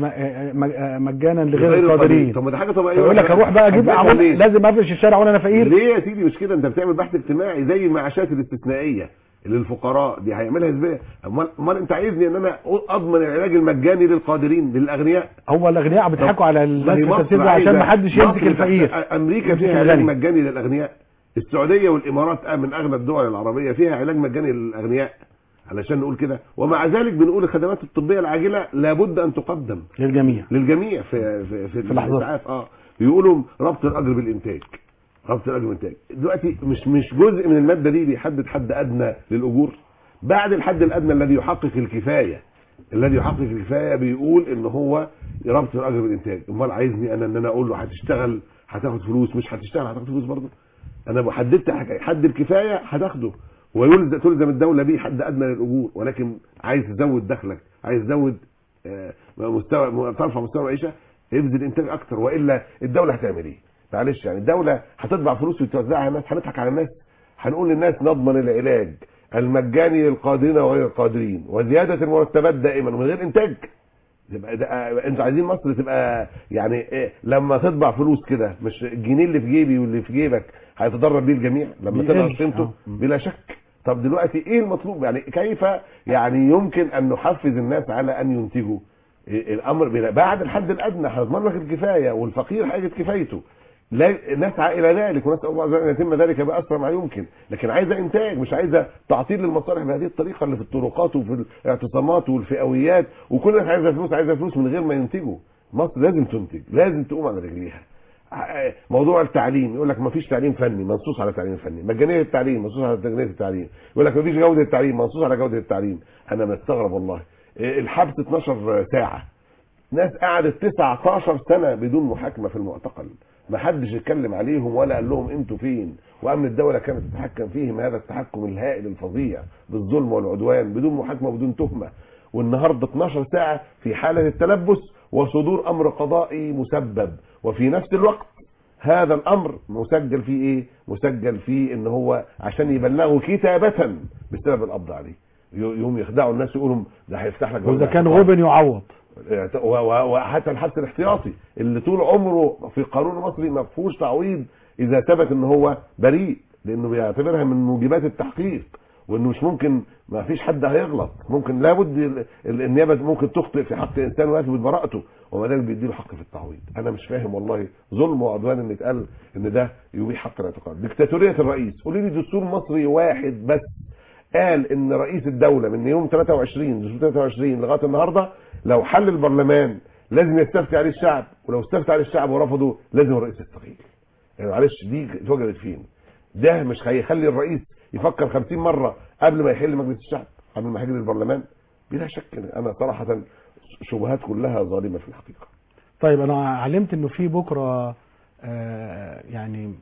م- مجانا لغير لغير القادرين طب ما ده حاجه طبيعيه فيقول لك اروح بقى اجيب هتجيبها أعمل- ليه؟ لازم افرش الشارع وانا فقير ليه يا سيدي مش كده انت بتعمل بحث اجتماعي زي المعاشات الاستثنائيه للفقراء دي هيعملها ازاي امال امال انت عايزني ان انا اضمن العلاج المجاني للقادرين للاغنياء هو الاغنياء بيضحكوا على ما هي الناس في مصر التفسير ده عشان عايزة- ما حدش مصر يمسك الفقير تحت- امريكا يمسك فيها علاج الغني. مجاني للاغنياء السعوديه والامارات آه من اغنى الدول العربيه فيها علاج مجاني للاغنياء علشان نقول كده ومع ذلك بنقول الخدمات الطبيه العاجله لابد ان تقدم للجميع للجميع في في في, في لحظات. الاسعاف اه بيقولوا ربط الاجر بالانتاج ربط الاجر بالانتاج دلوقتي مش مش جزء من الماده دي بيحدد حد ادنى للاجور بعد الحد الادنى الذي يحقق الكفايه الذي يحقق الكفايه بيقول ان هو ربط الاجر بالانتاج امال عايزني انا ان انا اقول له هتشتغل هتاخد فلوس مش هتشتغل هتاخد فلوس برضه انا حددت حاجة- حد الكفايه هتاخده ويلزم تلزم الدوله بيه حد ادنى للاجور ولكن عايز تزود دخلك عايز تزود آه، مستوى ترفع مستوى العيشه ابذل انتاج اكتر والا الدوله هتعمل ايه؟ معلش يعني الدوله هتطبع فلوس وتوزعها على الناس هنضحك على الناس هنقول للناس نضمن العلاج المجاني للقادرين وغير القادرين وزياده المرتبات دائما من غير انتاج تبقى ده انتوا عايزين مصر تبقى يعني إيه لما تطبع فلوس كده مش الجنيه اللي في جيبي واللي في جيبك هيتضرر بيه الجميع لما بيقل. تنقص قيمته آه. بلا شك طب دلوقتي ايه المطلوب يعني كيف يعني يمكن ان نحفز الناس على ان ينتجوا إيه الامر بلا- بعد الحد الادنى هنضمن لك الكفايه والفقير هيجد كفايته لا نسعى الى ذلك ونسال الله عز وجل ان يتم ذلك باسرع ما يمكن لكن عايزه انتاج مش عايزه تعطيل للمصالح بهذه الطريقه اللي في الطرقات وفي الاعتصامات والفئويات وكل الناس عايزه فلوس عايزه فلوس من غير ما ينتجوا مصر لازم تنتج لازم تقوم على رجليها ع- موضوع التعليم يقول لك ما فيش تعليم فني منصوص على تعليم فني مجانيه التعليم منصوص على مجانيه التعليم يقول لك ما فيش جوده التعليم منصوص على جوده التعليم انا مستغرب والله إيه، الحبس 12 ساعه ناس قعدت 19 سنه بدون محاكمه في المعتقل ما حدش اتكلم عليهم ولا قال لهم انتوا فين وامن الدوله كانت تتحكم فيهم هذا التحكم الهائل الفظيع بالظلم والعدوان بدون محاكمه وبدون تهمه والنهارده 12 ساعه في حاله التلبس وصدور امر قضائي مسبب وفي نفس الوقت هذا الامر مسجل فيه ايه مسجل فيه ان هو عشان يبلغوا كتابه بسبب القبض عليه يوم يخدعوا الناس يقولوا ده هيفتح لك واذا باب كان الاعتقال. غبن يعوض و- و- وحتى الحبس الاحتياطي اللي طول عمره في القانون المصري ما فيهوش تعويض اذا ثبت ان هو بريء لانه بيعتبرها من موجبات التحقيق وانه مش ممكن ما فيش حد هيغلط ممكن لابد ال- ال- النيابه ممكن تخطئ في حق انسان ويثبت براءته وما ذلك بيديله حق في التعويض انا مش فاهم والله ظلم وعدوان ان يتقال ان ده يبيح حق الاعتقال ديكتاتوريه الرئيس قولي لي دستور مصري واحد بس قال ان رئيس الدوله من يوم 23 دستور 23 لغايه النهارده لو حل البرلمان لازم يستفتي عليه الشعب ولو استفتى عليه الشعب ورفضه لازم الرئيس يستقيل يعني معلش دي اتوجدت فين ده مش هيخلي الرئيس يفكر 50 مره قبل ما يحل مجلس الشعب قبل ما يحل البرلمان بلا شك انا صراحه شبهات كلها ظالمه في الحقيقه طيب انا علمت انه في بكره آه، يعني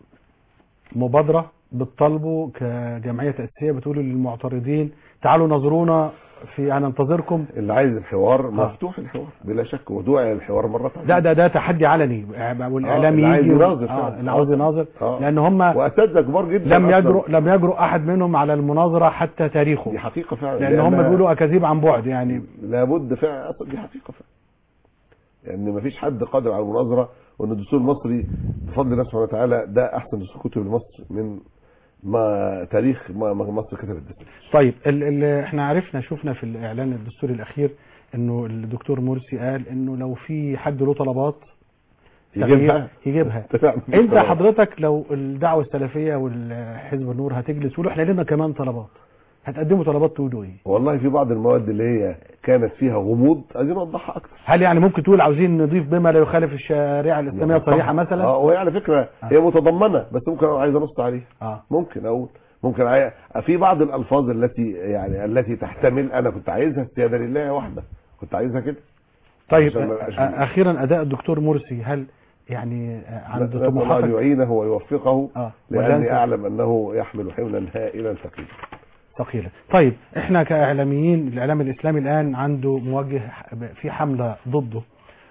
مبادره بتطالبوا كجمعيه تاسيسيه بتقولوا للمعترضين تعالوا نظرونا في انا انتظركم اللي عايز الحوار مفتوح الحوار بلا شك ودوع الحوار مره ثانيه لا ده ده تحدي علني والاعلام اللي عايز يجي يناظر آه، فعلا. اللي عاوز يناظر آه. لان هم واساتذه كبار جدا لم أصلاً. يجرؤ لم يجرؤ احد منهم على المناظره حتى تاريخه دي حقيقه فعلا لان هم لأنها- بيقولوا اكاذيب عن بعد يعني لابد فعلا أصل دي حقيقه فعلا يعني ما فيش حد قادر على المناظره وان الدستور المصري بفضل الله سبحانه وتعالى ده احسن دستور كتب لمصر من ما تاريخ ما ما مصر كتبت الدستور طيب ال ال احنا عرفنا شفنا في الاعلان الدستوري الاخير انه الدكتور مرسي قال انه لو في حد له طلبات يجيبها تغيير- يجيبها اتفقنا. انت حضرتك لو الدعوه السلفيه والحزب النور هتجلس يقولوا احنا لنا كمان طلبات هتقدموا طلبات تقولوا ايه والله في بعض المواد اللي هي كانت فيها غموض عايزين نوضحها اكتر هل يعني ممكن تقول عاوزين نضيف بما لا يخالف الشريعه الاسلاميه الصريحه مثلا اه وهي على فكره هي متضمنه بس ممكن انا عايز انص عليها اه ممكن اقول ممكن عاي... في بعض الالفاظ التي يعني التي تحتمل انا كنت عايزها السياده لله وحده كنت عايزها كده طيب عشان ما يبقاش أ- اخيرا اداء الدكتور مرسي هل يعني عند نسأل الله ان طموحاتك يعينه ويوفقه اه ولا لاني أنت- اعلم انه يحمل حملا هائلا ثقيلا ثقيلة طيب احنا كاعلاميين الاعلام الاسلامي الان عنده موجه في حملة ضده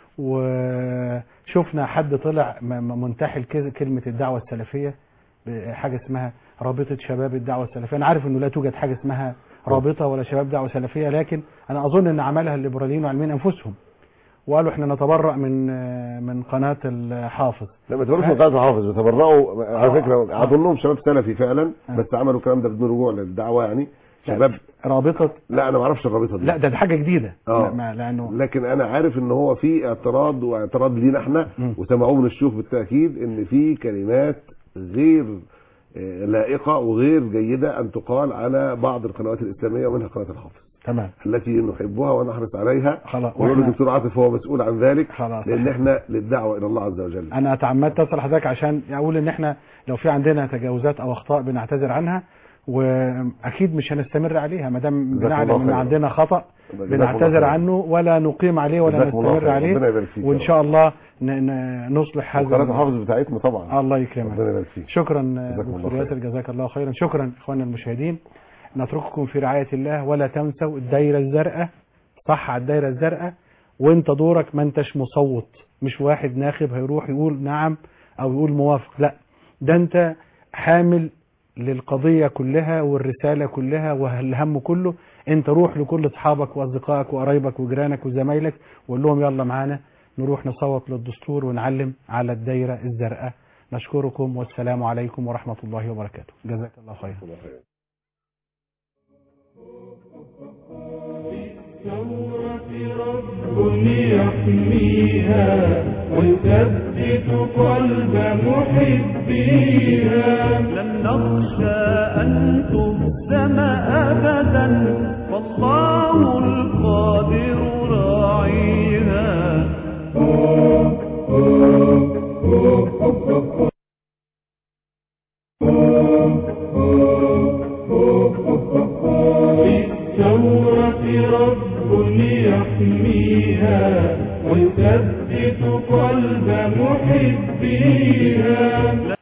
وشفنا حد طلع م- م- منتحل كز- كلمة الدعوة السلفية حاجة اسمها رابطة شباب الدعوة السلفية انا عارف انه لا توجد حاجة اسمها رابطة ولا شباب دعوة سلفية لكن انا اظن ان عملها الليبراليين وعلمين انفسهم وقالوا احنا نتبرأ من من قناة الحافظ لما تبرؤوا من قناه حافظ وتبرؤوا على آه. فكره آه. اظنهم شباب سلفي فعلا آه. بس عملوا الكلام ده بدون رجوع للدعوه يعني شباب رابطة لا انا ما اعرفش الرابطه دي لا ده, ده حاجة جديدة آه. ما- لانه لكن انا عارف ان هو في اعتراض واعتراض لينا احنا مم. وسمعوه من الشيوخ بالتاكيد ان في كلمات غير آه، لائقه وغير جيده ان تقال على بعض القنوات الاسلاميه ومنها قناه الحافظ تمام التي نحبها ونحرص عليها خلاص ونقول وإحنا- للدكتور عاطف هو مسؤول عن ذلك خلاص لان احنا للدعوه الى الله عز وجل انا تعمدت اسال حضرتك عشان اقول ان احنا لو في عندنا تجاوزات او اخطاء بنعتذر عنها واكيد مش هنستمر عليها ما دام جزاكم بنعلم الله ان خير. عندنا خطا جزاكم الله بنعتذر خير. عنه ولا نقيم عليه ولا جزاكم الله نستمر خير. عليه ربنا يبارك فيك يا وان رب. شاء الله ن- ن- نصلح هذا وقناه ال- الحافظ بتاعتنا طبعا الله يكرمك ربنا يبارك فيك شكرا جزاكم دكتور الله ياسر جزاك الله خيرا شكرا اخواننا المشاهدين نترككم في رعاية الله ولا تنسوا الدايرة الزرقاء صح على الدايرة الزرقاء وانت دورك ما انتش مصوت مش واحد ناخب هيروح يقول نعم او يقول موافق لا ده انت حامل للقضية كلها والرسالة كلها والهم كله انت روح لكل اصحابك واصدقائك وقرايبك وجيرانك وزمايلك وقول لهم يلا معانا نروح نصوت للدستور ونعلم على الدايرة الزرقاء نشكركم والسلام عليكم ورحمة الله وبركاته جزاك الله خيرا الثورة رب يحميها ويثبت ويثبت قلب محبيها لن نخشى أن تهزم أبدا والله القادر راعيها للثورة رب يحميها ويثبت قلب محبيها